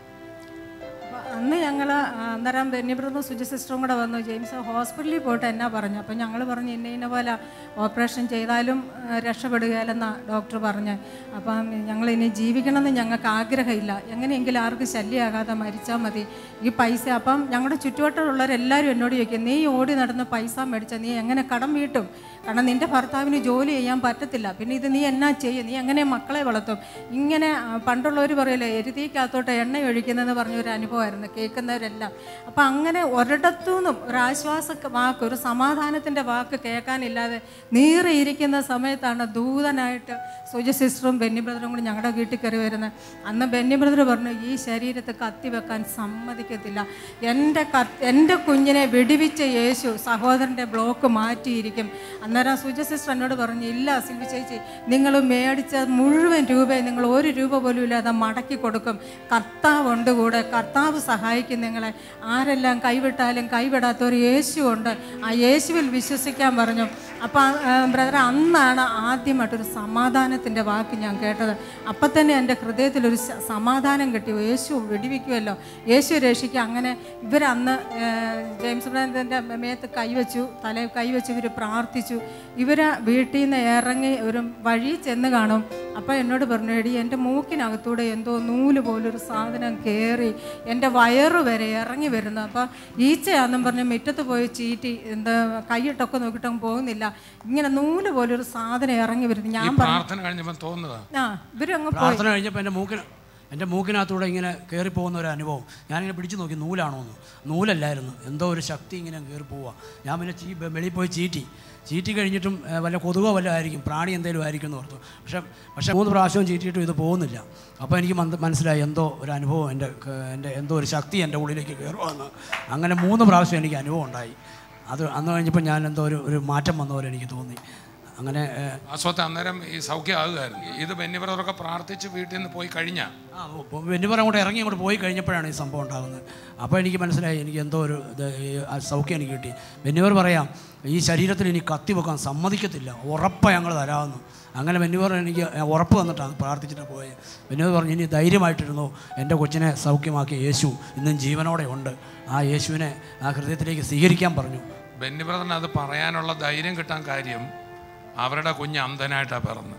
അപ്പൊ അന്ന് ഞങ്ങൾ അന്നേരം ബെന്നിബ്രദും സുജ സിസ്റ്ററും കൂടെ വന്നു ജെയിംസ് ഹോസ്പിറ്റലിൽ പോയിട്ട് എന്നാ പറഞ്ഞു അപ്പം ഞങ്ങൾ പറഞ്ഞു ഇന്ന ഇന്ന പോലെ ഓപ്പറേഷൻ ചെയ്താലും ആ, രക്ഷപ്പെടുകയില്ലെന്നാ ഡോക്ടർ പറഞ്ഞ് അപ്പം ഞങ്ങൾ ഇനി ജീവിക്കണമെന്ന് ഞങ്ങൾക്ക് ആഗ്രഹമില്ല എങ്ങനെയെങ്കിലും ആർക്കും ശല്യമാകാതെ മരിച്ചാൽ മതി ഈ പൈസ അപ്പം ഞങ്ങളുടെ ചുറ്റുവട്ടമുള്ളവരെല്ലാവരും എന്നോട് ചോദിക്കും നീ ഓടി നടന്ന് പൈസ മേടിച്ച നീ എങ്ങനെ കടം വീട്ടും കാരണം നിൻ്റെ ഭർത്താവിന് ജോലി ചെയ്യാൻ പറ്റത്തില്ല പിന്നെ ഇത് നീ എന്നാ ചെയ്യും നീ എങ്ങനെ മക്കളെ വളർത്തും ഇങ്ങനെ ആ, പണ്ടുള്ളവർ പറയല്ലേ എരുതിക്കകത്തോട്ട് എണ്ണ ഒഴിക്കുന്നതെന്ന് പറഞ്ഞ ഒരു അനുഭവമായിരുന്നു കേൾക്കുന്നവരെല്ലാം അപ്പം അങ്ങനെ ഒരിടത്തു നിന്നും ഒരു ആശ്വാസ വാക്ക് ഒരു സമാധാനത്തിൻ്റെ വാക്ക് കേൾക്കാനില്ലാതെ നീറിയിരിക്കുന്ന സമയത്താണ് ദൂതനായിട്ട് സുജ സിസ്റ്ററും ബെന്നി ബ്രദറും കൂടി ഞങ്ങളുടെ വീട്ടിൽ കയറി വരുന്നത് അന്ന് ബെന്നി ബ്രദർ പറഞ്ഞു ഈ ശരീരത്തെ കത്തി വെക്കാൻ സമ്മതിക്കത്തില്ല എൻ്റെ കത്ത് എൻ്റെ കുഞ്ഞിനെ വെടിവിച്ച യേശു സഹോദരൻ്റെ ബ്ലോക്ക് മാറ്റിയിരിക്കും അന്നേരം സുജ സിസ്റ്റർ എന്നോട് പറഞ്ഞു ഇല്ല സിൽവി ചേച്ചി നിങ്ങൾ മേടിച്ച മുഴുവൻ രൂപയും നിങ്ങൾ ഒരു രൂപ പോലും ഇല്ലാതെ മടക്കി കൊടുക്കും കർത്താവുണ്ട് കൂടെ കർത്താവ് സഹായിക്കും നിങ്ങളെ ആരെല്ലാം കൈവിട്ടാലും കൈവിടാത്തൊരു യേശു ഉണ്ട് ആ യേശുവിൽ വിശ്വസിക്കാൻ പറഞ്ഞു അപ്പം ബ്രദർ അന്നാണ് ആദ്യമായിട്ടൊരു സമാധാനത്തിൻ്റെ വാക്ക് ഞാൻ കേട്ടത് അപ്പം തന്നെ എൻ്റെ ഹൃദയത്തിലൊരു സ- സമാധാനം കിട്ടി യേശു വെടിവെക്കുമല്ലോ യേശു രക്ഷിക്കുക അങ്ങനെ ഇവരന്ന് ഏഹ്, ജെയിംസ് ബ്രാൻഡിൻ്റെ മേത്ത് കൈവച്ചു തല കൈവച്ച് ഇവർ പ്രാർത്ഥിച്ചു ഇവർ വീട്ടിൽ നിന്ന് ഇറങ്ങി ഒരു വഴി ചെന്ന് കാണും അപ്പോൾ എന്നോട് പറഞ്ഞു എടി എൻ്റെ മൂക്കിനകത്തൂടെ എന്തോ നൂല് പോലൊരു സാധനം കയറി എൻ്റെ വയറ് വരെ ഇറങ്ങി വരുന്നു അപ്പോൾ ഈച്ചയാണെന്നും പറഞ്ഞ് മുറ്റത്ത് പോയി ചീറ്റി എന്താ കൈയിട്ടൊക്കെ നോക്കിയിട്ടൊന്നും പോകുന്നില്ല ഇങ്ങനെ നൂല് പോലൊരു സാധനം ഇറങ്ങി വരുന്നു ഈ ഞാൻ പറഞ്ഞു പ്രാർത്ഥന കഴിഞ്ഞപ്പോൾ തോന്നുന്നതാ ആ ഇവരങ്ങ് പോയി പ്രാർത്ഥന കഴിഞ്ഞപ്പോൾ എൻ്റെ മൂക്കിന് എൻ്റെ മൂക്കിനകത്തൂടെ ഇങ്ങനെ കയറിപ്പോകുന്ന ഒരു അനുഭവം ഞാനിങ്ങനെ പിടിച്ചു നോക്കി നൂലാണോ എന്ന് നൂലല്ലായിരുന്നു എന്തോ ഒരു ശക്തി ഇങ്ങനെ കയറി പോവുക ഞാൻ പിന്നെ ചീ വെളിയിൽ പോയി ചീറ്റി ചീറ്റി കഴിഞ്ഞിട്ടും ഏഹ്, വല്ല കൊതുകോ വല്ല ആയിരിക്കും പ്രാണി എന്തെങ്കിലും ആയിരിക്കും എന്ന് ഓർത്തു പക്ഷേ പക്ഷേ മൂന്ന് പ്രാവശ്യവും ചീറ്റിയിട്ടും ഇത് പോകുന്നില്ല അപ്പോൾ എനിക്ക് മന്ത- മനസ്സിലായി എന്തോ ഒരു അനുഭവം എൻ്റെ ക- എൻ്റെ എന്തോ ഒരു ശക്തി എൻ്റെ ഉള്ളിലേക്ക് കയറുമെന്ന് അങ്ങനെ മൂന്ന് പ്രാവശ്യം എനിക്ക് അനുഭവം ഉണ്ടായി അത് അന്ന് കഴിഞ്ഞപ്പോൾ ഞാൻ എന്തോ ഒരു ഒരു മാറ്റം വന്ന പോലെ എനിക്ക് തോന്നി അങ്ങനെ ഏഹ്, ആസ്വത്തെ അന്നേരം ഈ സൗഖ്യമാകുമായിരുന്നു ഇത് ബെന്നിബ്രദറൊക്കെ പ്രാർത്ഥിച്ച് വീട്ടിൽ നിന്ന് പോയി കഴിഞ്ഞാൽ ആ വെന്നിപ്പറ അങ്ങോട്ട് ഇറങ്ങി അങ്ങോട്ട് പോയി കഴിഞ്ഞപ്പോഴാണ് ഈ സംഭവം ഉണ്ടാകുന്നത് അപ്പോൾ എനിക്ക് മനസ്സിലായി എനിക്ക് എന്തോ ഒരു ഇത് ഈ ആ സൗഖ്യം എനിക്ക് കിട്ടി വെന്നിവർ പറയാം ഈ ശരീരത്തിൽ ഇനി കത്തി വെക്കാൻ സമ്മതിക്കത്തില്ല ഉറപ്പാണ് ഞങ്ങൾ തരാമെന്ന് അങ്ങനെ വെന്നിവർ എനിക്ക് ഉറപ്പ് തന്നിട്ടാണ് പ്രാർത്ഥിച്ചിട്ട് പോയത് വെന്നിവർ പറഞ്ഞു ഇനി ധൈര്യമായിട്ടിരുന്നു എൻ്റെ കൊച്ചിനെ സൗഖ്യമാക്കിയ യേശു ഇന്നും ജീവനോടെ ഉണ്ട് ആ യേശുവിനെ ആ ഹൃദയത്തിലേക്ക് സ്വീകരിക്കാൻ പറഞ്ഞു ബെന്നിബ്രദറിന് അത് പറയാനുള്ള ധൈര്യം കിട്ടാൻ കാര്യം അവരുടെ കുഞ്ഞ് അന്ധനായിട്ടാണ് പിറന്ന്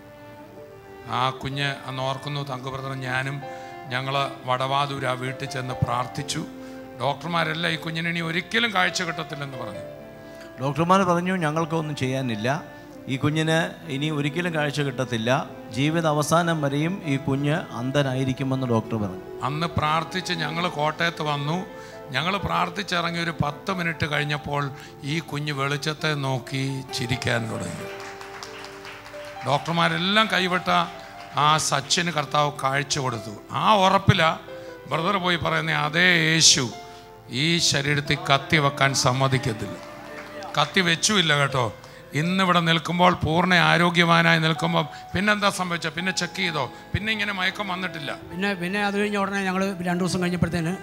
ആ കുഞ്ഞ് അന്ന് ഓർക്കുന്നു തങ്കുബ്രദറും ഞാനും ഞങ്ങൾ വടവാതൂർ ആ വീട്ടിൽ ചെന്ന് പ്രാർത്ഥിച്ചു ഡോക്ടർമാരെല്ലാം ഈ കുഞ്ഞിന് ഇനി ഒരിക്കലും കാഴ്ച കിട്ടത്തില്ലെന്ന് പറഞ്ഞു ഡോക്ടർമാർ പറഞ്ഞു ഞങ്ങൾക്കൊന്നും ചെയ്യാനില്ല ഈ കുഞ്ഞിന് ഇനി ഒരിക്കലും കാഴ്ച കിട്ടത്തില്ല ജീവിത അവസാനം വരെയും ഈ കുഞ്ഞ് അന്ധനായിരിക്കുമെന്ന് ഡോക്ടർ പറഞ്ഞു അന്ന് പ്രാർത്ഥിച്ച് ഞങ്ങൾ കോട്ടയത്ത് വന്നു ഞങ്ങൾ പ്രാർത്ഥിച്ചിറങ്ങി ഒരു പത്ത് മിനിറ്റ് കഴിഞ്ഞപ്പോൾ ഈ കുഞ്ഞ് വെളിച്ചത്തെ നോക്കി ചിരിക്കാൻ തുടങ്ങി ഡോക്ടർമാരെല്ലാം കൈവിട്ട ആ സച്ചിന് കർത്താവ് കാഴ്ച കൊടുത്തു ആ ഉറപ്പില ബ്രദർ പോയി പറയുന്ന അതേ യേശു ഈ ശരീരത്തിൽ കത്തി വെക്കാൻ സമ്മതിക്കത്തില്ല കത്തി വെച്ചുമില്ല കേട്ടോ ഇന്നിവിടെ നിൽക്കുമ്പോൾ പൂർണ്ണ ആരോഗ്യവാനായി നിൽക്കുമ്പോൾ പിന്നെന്താ സംഭവിച്ചത് പിന്നെ ചെക്ക് ചെയ്തോ പിന്നെ ഇങ്ങനെ മയക്കം വന്നിട്ടില്ല പിന്നെ പിന്നെ അത് കഴിഞ്ഞ ഉടനെ ഞങ്ങൾ രണ്ട് ദിവസം കഴിഞ്ഞപ്പോഴത്തേന്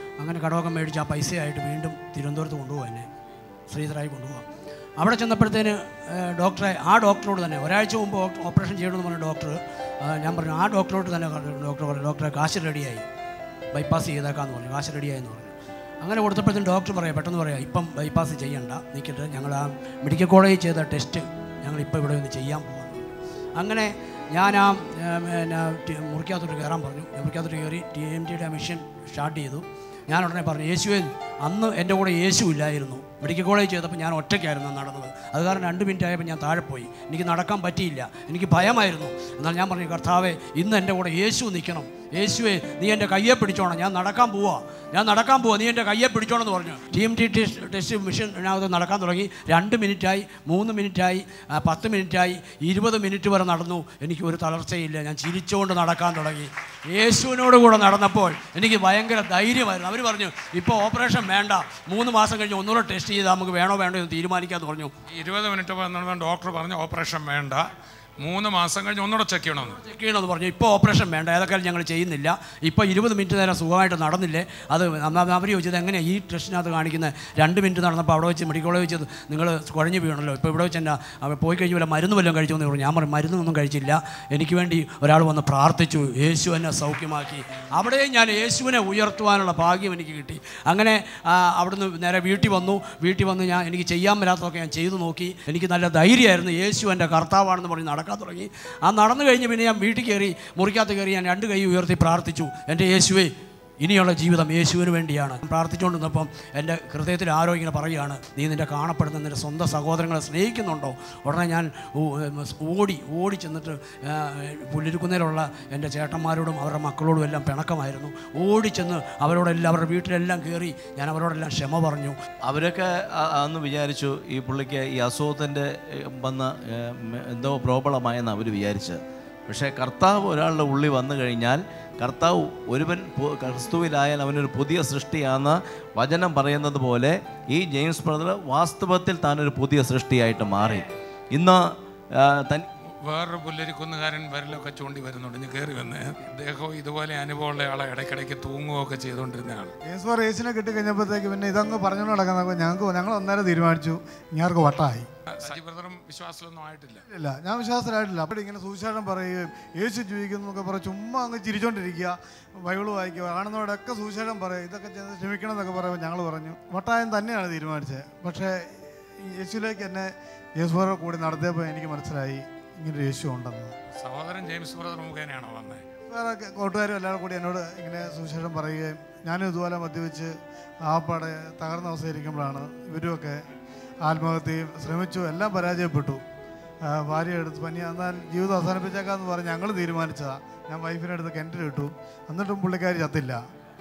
അങ്ങനെ കടമൊക്കെ മേടിച്ച് ആ പൈസയായിട്ട് വീണ്ടും തിരുവനന്തപുരത്ത് കൊണ്ടുപോകാം എന്നെ ശ്രീധരായി കൊണ്ടുപോകാം അവിടെ ചെന്നപ്പോഴത്തേന് ഏഹ്, ഡോക്ടറെ ആ ഡോക്ടറോട് തന്നെ ഒരാഴ്ച മുമ്പ് ഓപ്- ഓപ്പറേഷൻ ചെയ്യണമെന്ന് പറഞ്ഞ ഡോക്ടർ ആ, ഞാൻ പറഞ്ഞു ആ ഡോക്ടറോട് തന്നെ കണ്ടു. ഡോക്ടർ പറഞ്ഞു ഡോക്ടറെ കാശ് റെഡിയായി ബൈപ്പാസ് ചെയ്തേക്കാന്ന് പറഞ്ഞു കാശ് റെഡിയായി എന്ന് പറഞ്ഞു അങ്ങനെ കൊടുത്തപ്പോഴത്തേനും ഡോക്ടർ പറയാം പെട്ടെന്ന് പറയാം ഇപ്പം ബൈപ്പാസ് ചെയ്യണ്ട നിൽക്കട്ടെ ഞങ്ങൾ ആ മെഡിക്കൽ കോളേജിൽ ചെയ്ത ടെസ്റ്റ് ഞങ്ങൾ ഇപ്പോൾ ഇവിടെ ഒന്ന് ചെയ്യാൻ പോകുന്നു അങ്ങനെ ഞാൻ ആ ഏം, പിന്നെ ടി- മുറിക്കകത്തോട്ട് കയറാൻ പറഞ്ഞു ഞാൻ മുറിക്കകത്തോട്ട് കയറി ടി എം ടിയുടെ മിഷൻ സ്റ്റാർട്ട് ചെയ്തു ഞാൻ ഉടനെ പറഞ്ഞു യേശുവെ അന്ന് എൻ്റെ കൂടെ യേശു ഇല്ലായിരുന്നു മെഡിക്കൽ കോളേജ് ചെയ്തപ്പോൾ ഞാൻ ഒറ്റയ്ക്കായിരുന്നു നടന്നത് അത് കാരണം രണ്ട് മിനിറ്റ് ആയപ്പോൾ ഞാൻ താഴെ പോയി എനിക്ക് നടക്കാൻ പറ്റിയില്ല എനിക്ക് ഭയമായിരുന്നു എന്നാൽ ഞാൻ പറഞ്ഞു കർത്താവെ ഇന്ന് എൻ്റെ കൂടെ യേശു നിൽക്കണം യേശുവെ നീ എൻ്റെ കയ്യെ പിടിച്ചോണം ഞാൻ നടക്കാൻ പോവാ ഞാൻ നടക്കാൻ പോവാ നീ എൻ്റെ കയ്യെ പിടിച്ചോണം എന്ന് പറഞ്ഞു T M T test test മിഷനകത്ത് നടക്കാൻ തുടങ്ങി രണ്ട് മിനിറ്റായി മൂന്ന് മിനിറ്റായി ആ, പത്ത് മിനിറ്റായി ഇരുപത് മിനിറ്റ് വരെ നടന്നു എനിക്ക് ഒരു തളർച്ചയില്ല ഞാൻ ചിരിച്ചുകൊണ്ട് നടക്കാൻ തുടങ്ങി യേശുവിനോട് കൂടെ നടന്നപ്പോൾ എനിക്ക് ഭയങ്കര ധൈര്യമായിരുന്നു അവർ പറഞ്ഞു ഇപ്പോൾ ഓപ്പറേഷൻ വേണ്ട മൂന്ന് മാസം കഴിഞ്ഞ് ഒന്നുകൂടെ ടെസ്റ്റ് ചെയ്താൽ നമുക്ക് വേണോ വേണ്ടോ എന്ന് തീരുമാനിക്കാമെന്ന് പറഞ്ഞു ഇരുപത് മിനിറ്റ് വന്നപ്പോൾ ഡോക്ടർ പറഞ്ഞു ഓപ്പറേഷൻ വേണ്ട മൂന്ന് മാസം കഴിഞ്ഞ് ഒന്നുകൂടെ ചെക്ക് ചെയ്യണമെന്ന് ചെക്ക് ചെയ്യണമെന്ന് പറഞ്ഞു ഇപ്പോൾ ഓപ്പറേഷൻ വേണ്ട ഏതൊക്കെ ഞങ്ങൾ ചെയ്യുന്നില്ല ഇപ്പോൾ ഇരുപത് മിനിറ്റ് നേരം സുഖമായിട്ട് നടന്നില്ലേ അത് അവർ ചോദിച്ചത് എങ്ങനെയാണ് ഈ ടെസ്റ്റിനകത്ത് കാണിക്കുന്നത് രണ്ട് മിനിറ്റ് നടന്നപ്പോൾ അവിടെ വെച്ച് മെഡിക്കൽ കോളേജ് വെച്ചത് നിങ്ങൾ കുഴഞ്ഞു വീണല്ലോ ഇപ്പോൾ ഇവിടെ വെച്ച് എന്നാ അവർ പോയി കഴിഞ്ഞ് വല്ല മരുന്ന് വല്ലതും കഴിച്ചു എന്ന് പറഞ്ഞു ഞാൻ പറഞ്ഞു മരുന്നൊന്നും കഴിച്ചില്ല എനിക്ക് വേണ്ടി ഒരാൾ വന്ന് പ്രാർത്ഥിച്ചു യേശു എന്നെ സൗഖ്യമാക്കി അവിടെയും ഞാൻ യേശുവിനെ ഉയർത്തുവാനുള്ള ഭാഗ്യം എനിക്ക് കിട്ടി അങ്ങനെ ആ, അവിടുന്ന് നേരെ വീട്ടിൽ വന്നു വീട്ടിൽ വന്ന് ഞാൻ എനിക്ക് ചെയ്യാൻ പറ്റാത്തതൊക്കെ ഞാൻ ചെയ്തു നോക്കി എനിക്ക് നല്ല ധൈര്യമായിരുന്നു യേശു എൻ്റെ കർത്താവാണെന്ന് പറഞ്ഞ് നടക്കാൻ തുടങ്ങി ആ നടന്നു കഴിഞ്ഞ് പിന്നെ ഞാൻ വീട്ടിൽ കയറി മുറിക്കകത്ത് കയറി ഞാൻ രണ്ട് കൈ ഉയർത്തി പ്രാർത്ഥിച്ചു എൻ്റെ യേശുവേ ഇനിയുള്ള ജീവിതം യേശുവിന് വേണ്ടിയാണ് പ്രാർത്ഥിച്ചുകൊണ്ടിരുന്നപ്പം എൻ്റെ ഹൃദയത്തിൽ ആരോ ഇങ്ങനെ പറയുകയാണ് നീ നിൻ്റെ കാണപ്പെടുന്ന നിൻ്റെ സ്വന്തം സഹോദരങ്ങളെ സ്നേഹിക്കുന്നുണ്ടോ ഉടനെ ഞാൻ ഓ- ഏം, ഓടി ഓടി ചെന്നിട്ട് ആ, പുല്ലിരിക്കുന്നതിലുള്ള എൻ്റെ ചേട്ടന്മാരോടും അവരുടെ മക്കളോടും എല്ലാം പിണക്കമായിരുന്നു ഓടി ചെന്ന് അവരോടെല്ലാം അവരുടെ വീട്ടിലെല്ലാം കയറി ഞാൻ അവരോടെല്ലാം ക്ഷമ പറഞ്ഞു അവരൊക്കെ അ- അന്ന് വിചാരിച്ചു ഈ പുള്ളിക്ക് ഈ അസുഖത്തിൻ്റെ വന്ന ഏ, മ- എന്തോ പ്രോബ്ലമായെന്ന് അവർ വിചാരിച്ചത് പക്ഷേ കർത്താവ് ഒരാളുടെ ഉള്ളിൽ വന്നു കഴിഞ്ഞാൽ കർത്താവ് ഒരുവൻ പു- ക്രിസ്തുവിലായാൽ അവനൊരു പുതിയ സൃഷ്ടിയാണെന്ന് വചനം പറയുന്നത് പോലെ ഈ ജെയിംസ് ബ്രദർ വാസ്തവത്തിൽ താനൊരു പുതിയ സൃഷ്ടിയായിട്ട് മാറി ഇന്ന് ആ, തൻ വേറൊരു പുല്ലരിക്കുന്നുകാരൻ വിരലൊക്കെ ചൂണ്ടി വരുന്നുണ്ട് ഞാൻ കയറി വന്ന് ഇദ്ദേഹവും ഇതുപോലെ അനുഭവമുള്ള ആളെ ഇടയ്ക്കിടയ്ക്ക് തൂങ്ങുകയൊക്കെ ചെയ്തുകൊണ്ടിരുന്ന ആൾ യേശുവർ യേശുവിനെ കിട്ടിക്കഴിഞ്ഞപ്പോഴത്തേക്ക് പിന്നെ ഇതങ്ങ് പറഞ്ഞുകൊണ്ട് നടക്കുന്ന ഞങ്ങൾക്ക് ഞങ്ങൾ അന്നേരം തീരുമാനിച്ചു ഇങ്ങാർക്ക് വട്ടായി സജി ബ്രദറും വിശ്വാസത്തിലൊന്നും ആയിട്ടില്ല ഇല്ല ഞാൻ വിശ്വാസത്തിലായിട്ടില്ല അപ്പോൾ ഇങ്ങനെ സുവിശേഷം പറയുകയും യേശു ജീവിക്കുന്നു എന്നൊക്കെ പറഞ്ഞ് ചുമ്മാ അങ്ങ് ചിരിച്ചോണ്ടിരിക്കുക ബൈബിൾ വായിക്കുക കാണുന്നവരൊക്കെ സുവിശേഷം പറയുക ഇതൊക്കെ ചെയ്ത് ക്ഷമിക്കണം എന്നൊക്കെ പറയുമ്പോൾ ഞങ്ങൾ പറഞ്ഞു വട്ടായം തന്നെയാണ് തീരുമാനിച്ചത് പക്ഷേ ഈ യേശുവിലേക്ക് എന്നെ യേശുവറെ കൂടി നടത്തിയപ്പോൾ എനിക്ക് മനസ്സിലായി ഇങ്ങനൊരു യേശു ഉണ്ടെന്ന് സഹോദരൻ ജെയിംസ് ബ്രദർ മുഖേനയാണോ വന്നത് വേറെ ഒക്കെ കൂട്ടുകാരും എല്ലാവരും കൂടി എന്നോട് ഇങ്ങനെ സുവിശേഷം പറയുകയും ഞാനും ഇതുപോലെ മദ്യവെച്ച് ആപ്പാടെ തകർന്ന അവസ്ഥയിരിക്കുമ്പോഴാണ് ഇവരുമൊക്കെ ആത്മഹത്യയും ശ്രമിച്ചു എല്ലാം പരാജയപ്പെട്ടു ആ, ഭാര്യ എടുത്ത് പനി എന്നാൽ ജീവിതം അവസാനിപ്പിച്ചേക്കാന്ന് പറഞ്ഞ് ഞങ്ങൾ തീരുമാനിച്ചതാണ് ഞാൻ വൈഫിനെ എടുത്ത് കിണറ്റിലിട്ടു എന്നിട്ടും പുള്ളിക്കാരി ചത്തില്ല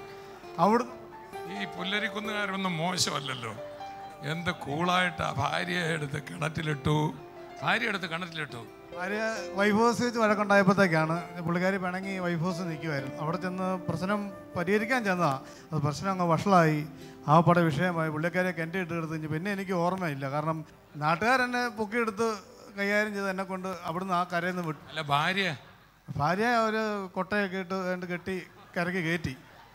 അവിടെ ഈ പുല്ലരിക്കുന്നുകാരൊന്നും മോശമല്ലല്ലോ എന്ത് കൂളായിട്ടാ ഭാര്യയെ എടുത്ത് കിണറ്റിലിട്ടു ഭാര്യ എടുത്ത് കിണറ്റിലിട്ടു ഭാര്യ വൈഫ് ഹൗസ് വെച്ച് വഴക്കുണ്ടായപ്പോഴത്തേക്കാണ് പുള്ളിക്കാരി പിണങ്ങി വൈഫ് ഹൗസ് നിൽക്കുമായിരുന്നു അവിടെ ചെന്ന് പ്രശ്നം പരിഹരിക്കാൻ ചെന്നതാ അത് പ്രശ്നം അങ്ങ് വഷളായി ആ പട വിഷയമായി പുള്ളിക്കാരെ കെൻ്റെ ഇട്ട് എടുത്ത് കഴിഞ്ഞ് പിന്നെ എനിക്ക് ഓർമ്മയില്ല കാരണം നാട്ടുകാരെന്നെ പൊക്കിയെടുത്ത് കൈകാര്യം ചെയ്ത് എന്നെ കൊണ്ട് അവിടുന്ന് ആ കരയിൽ നിന്ന് വിട്ടു അല്ല ഭാര്യ ഭാര്യ ഒരു കൊട്ടയൊക്കെ ഇട്ട് രണ്ട് കെട്ടി കരയ്ക്ക് കയറ്റി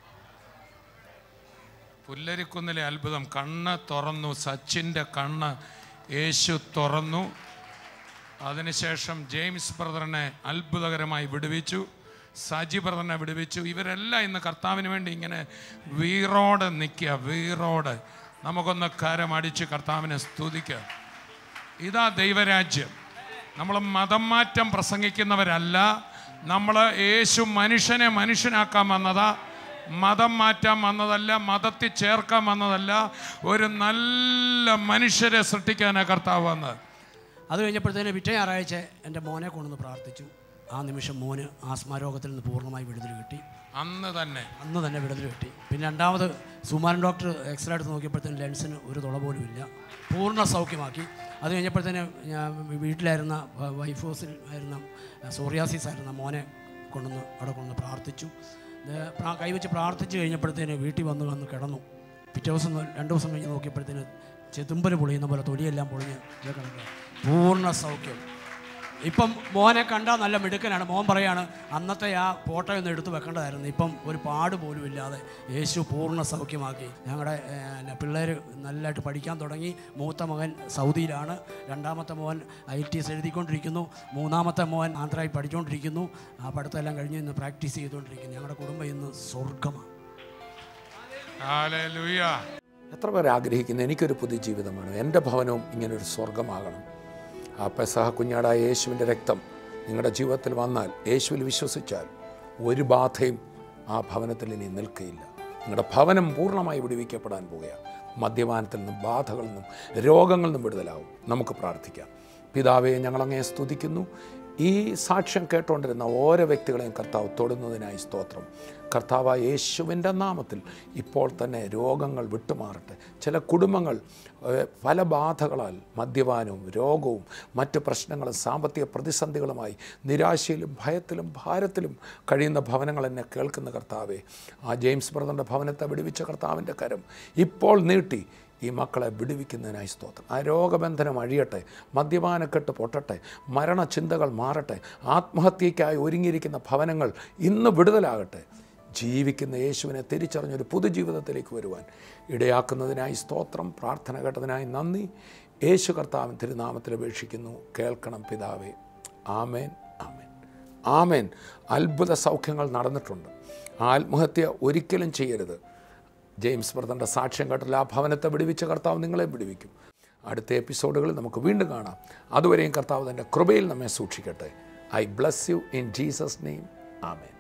പുല്ലരിക്കുന്നിലെ അത്ഭുതം കണ്ണ് തുറന്നു സച്ചിൻ്റെ കണ്ണ് യേശു തുറന്നു അതിനുശേഷം ജെയിംസ് ബ്രദറിനെ അത്ഭുതകരമായി വിടുവിച്ചു സജി ബ്രദറിനെ വിടുവിച്ചു ഇവരെല്ലാം ഇന്ന് കർത്താവിന് വേണ്ടി ഇങ്ങനെ വീറോടെ നിൽക്കുക വീറോടെ നമുക്കൊന്ന് കരമടിച്ച് കർത്താവിനെ സ്തുതിക്കുക ഇതാ ദൈവരാജ്യം നമ്മൾ മതം മാറ്റം പ്രസംഗിക്കുന്നവരല്ല നമ്മൾ യേശു മനുഷ്യനെ മനുഷ്യനാക്കാൻ വന്നതാ മതം മാറ്റാൻ വന്നതല്ല മതത്തിൽ ചേർക്കാൻ വന്നതല്ല ഒരു നല്ല മനുഷ്യരെ സൃഷ്ടിക്കാനാണ് കർത്താവ് വന്നത് അത് കഴിഞ്ഞപ്പോഴത്തേന് പിറ്റേ ഞായറാഴ്ച എൻ്റെ മോനെ കൊണ്ടുവന്ന് പ്രാർത്ഥിച്ചു ആ നിമിഷം മോന് ആസ്മാ രോഗത്തിൽ നിന്ന് പൂർണ്ണമായി വിടുതൽ കിട്ടി അന്ന് തന്നെ അന്ന് തന്നെ വിടുതൽ കിട്ടി പിന്നെ രണ്ടാമത് സുമാരൻ ഡോക്ടർ എക്സ്റേ എടുത്ത് നോക്കിയപ്പോഴത്തേന് ലെൻസിന് ഒരു തുള പോലും ഇല്ല പൂർണ്ണ സൗഖ്യമാക്കി അത് കഴിഞ്ഞപ്പോഴത്തേന് ഞാൻ വീട്ടിലായിരുന്ന വ- വൈഫ് ഹൗസിൽ ആയിരുന്ന സോറിയാസിസ് ആയിരുന്ന മോനെ കൊണ്ടുവന്ന് അവിടെ കൊണ്ടുവന്ന് പ്രാർത്ഥിച്ചു ഇത് പ്രാ- കൈവച്ച് പ്രാർത്ഥിച്ച് കഴിഞ്ഞപ്പോഴത്തേന് വീട്ടിൽ വന്ന് വന്ന് കിടന്നു പിറ്റേ ദിവസം നോ- രണ്ട് ദിവസം കഴിഞ്ഞ് നോക്കിയപ്പോഴത്തേന് ചെതുമ്പൽ പൊളിയുന്ന പോലെ തൊലിയെല്ലാം പൊളിഞ്ഞ് ഇത് കിടക്കുക പൂർണ്ണ സൗഖ്യം ഇപ്പം മോനെ കണ്ടാൽ നല്ല മിടുക്കനാണ് മോൻ പറയാണ് അന്നത്തെ ആ ഫോട്ടോ ഒന്ന് എടുത്ത് വെക്കേണ്ടതായിരുന്നു ഇപ്പം ഒരു പാട് പോലും ഇല്ലാതെ യേശു പൂർണ്ണ സൗഖ്യമാക്കി ഞങ്ങളുടെ പിള്ളേർ നല്ലതായിട്ട് പഠിക്കാൻ തുടങ്ങി മൂത്ത മകൻ സൗദിയിലാണ് രണ്ടാമത്തെ മോൻ ഐ ടി എസ് എഴുതിക്കൊണ്ടിരിക്കുന്നു മൂന്നാമത്തെ മോൻ ആന്ധ്രയിൽ പഠിച്ചുകൊണ്ടിരിക്കുന്നു ആ പഠിത്തമെല്ലാം കഴിഞ്ഞ് ഇന്ന് പ്രാക്ടീസ് ചെയ്തുകൊണ്ടിരിക്കുന്നു ഞങ്ങളുടെ കുടുംബം ഇന്ന് സ്വർഗമാണ് എത്ര പേർ ആഗ്രഹിക്കുന്നു എനിക്കൊരു പുതിയ ജീവിതം വേണം എൻ്റെ ഭവനവും ഇങ്ങനൊരു സ്വർഗമാകണം ആ പെസഹ കുഞ്ഞാടായ യേശുവിൻ്റെ രക്തം നിങ്ങളുടെ ജീവിതത്തിൽ വന്നാൽ യേശുവിൽ വിശ്വസിച്ചാൽ ഒരു ബാധയും ആ ഭവനത്തിൽ ഇനി നിൽക്കുകയില്ല നിങ്ങളുടെ ഭവനം പൂർണ്ണമായി വിടുവിക്കപ്പെടാൻ പോവുകയാണ് മദ്യപാനത്തിൽ നിന്നും ബാധകളിൽ നിന്നും രോഗങ്ങളിൽ നിന്നും വിടുതലാവും നമുക്ക് പ്രാർത്ഥിക്കാം പിതാവെ ഞങ്ങളങ്ങേ സ്തുതിക്കുന്നു ഈ സാക്ഷ്യം കേട്ടുകൊണ്ടിരുന്ന ഓരോ വ്യക്തികളെയും കർത്താവ് തൊടുന്നതിനായി സ്തോത്രം കർത്താവായ യേശുവിൻ്റെ നാമത്തിൽ ഇപ്പോൾ തന്നെ രോഗങ്ങൾ വിട്ടുമാറട്ടെ ചില കുടുംബങ്ങൾ ഏഹ്, പല ബാധകളാൽ മദ്യപാനവും രോഗവും മറ്റ് പ്രശ്നങ്ങളും സാമ്പത്തിക പ്രതിസന്ധികളുമായി നിരാശയിലും ഭയത്തിലും ഭാരത്തിലും കഴിയുന്ന ഭവനങ്ങൾ എന്നെ കേൾക്കുന്ന കർത്താവെ ആ ജെയിംസ് ബ്രദറിൻ്റെ ഭവനത്തെ വിടുവിച്ച കർത്താവിൻ്റെ കരം ഇപ്പോൾ നീട്ടി ഈ മക്കളെ വിടുവിക്കുന്നതിനായി സ്തോത്രം ആ രോഗബന്ധനം അഴിയട്ടെ മദ്യപാനക്കെട്ട് പൊട്ടട്ടെ മരണചിന്തകൾ മാറട്ടെ ആത്മഹത്യയ്ക്കായി ഒരുങ്ങിയിരിക്കുന്ന ഭവനങ്ങൾ ഇന്ന് വിടുതലാകട്ടെ ജീവിക്കുന്ന യേശുവിനെ തിരിച്ചറിഞ്ഞൊരു പുതുജീവിതത്തിലേക്ക് വരുവാൻ ഇടയാക്കുന്നതിനായി സ്തോത്രം പ്രാർത്ഥന കേട്ടതിനായി നന്ദി യേശു കർത്താവിൻ തിരുനാമത്തിൽ അപേക്ഷിക്കുന്നു കേൾക്കണം പിതാവേ ആമേൻ ആമേൻ ആമേൻ അത്ഭുത സൗഖ്യങ്ങൾ നടന്നിട്ടുണ്ട് ആത്മഹത്യ ഒരിക്കലും ചെയ്യരുത് ജെയിംസ് ബ്രദറിൻ്റെ സാക്ഷ്യം കേട്ടില്ല ആ ഭവനത്തെ വിടുവിച്ച കർത്താവ് നിങ്ങളെ വിടുവിക്കും അടുത്ത എപ്പിസോഡുകളിൽ നമുക്ക് വീണ്ടും കാണാം അതുവരെയും കർത്താവ് തൻ്റെ കൃപയിൽ നമ്മെ സൂക്ഷിക്കട്ടെ I bless you in Jesus name amen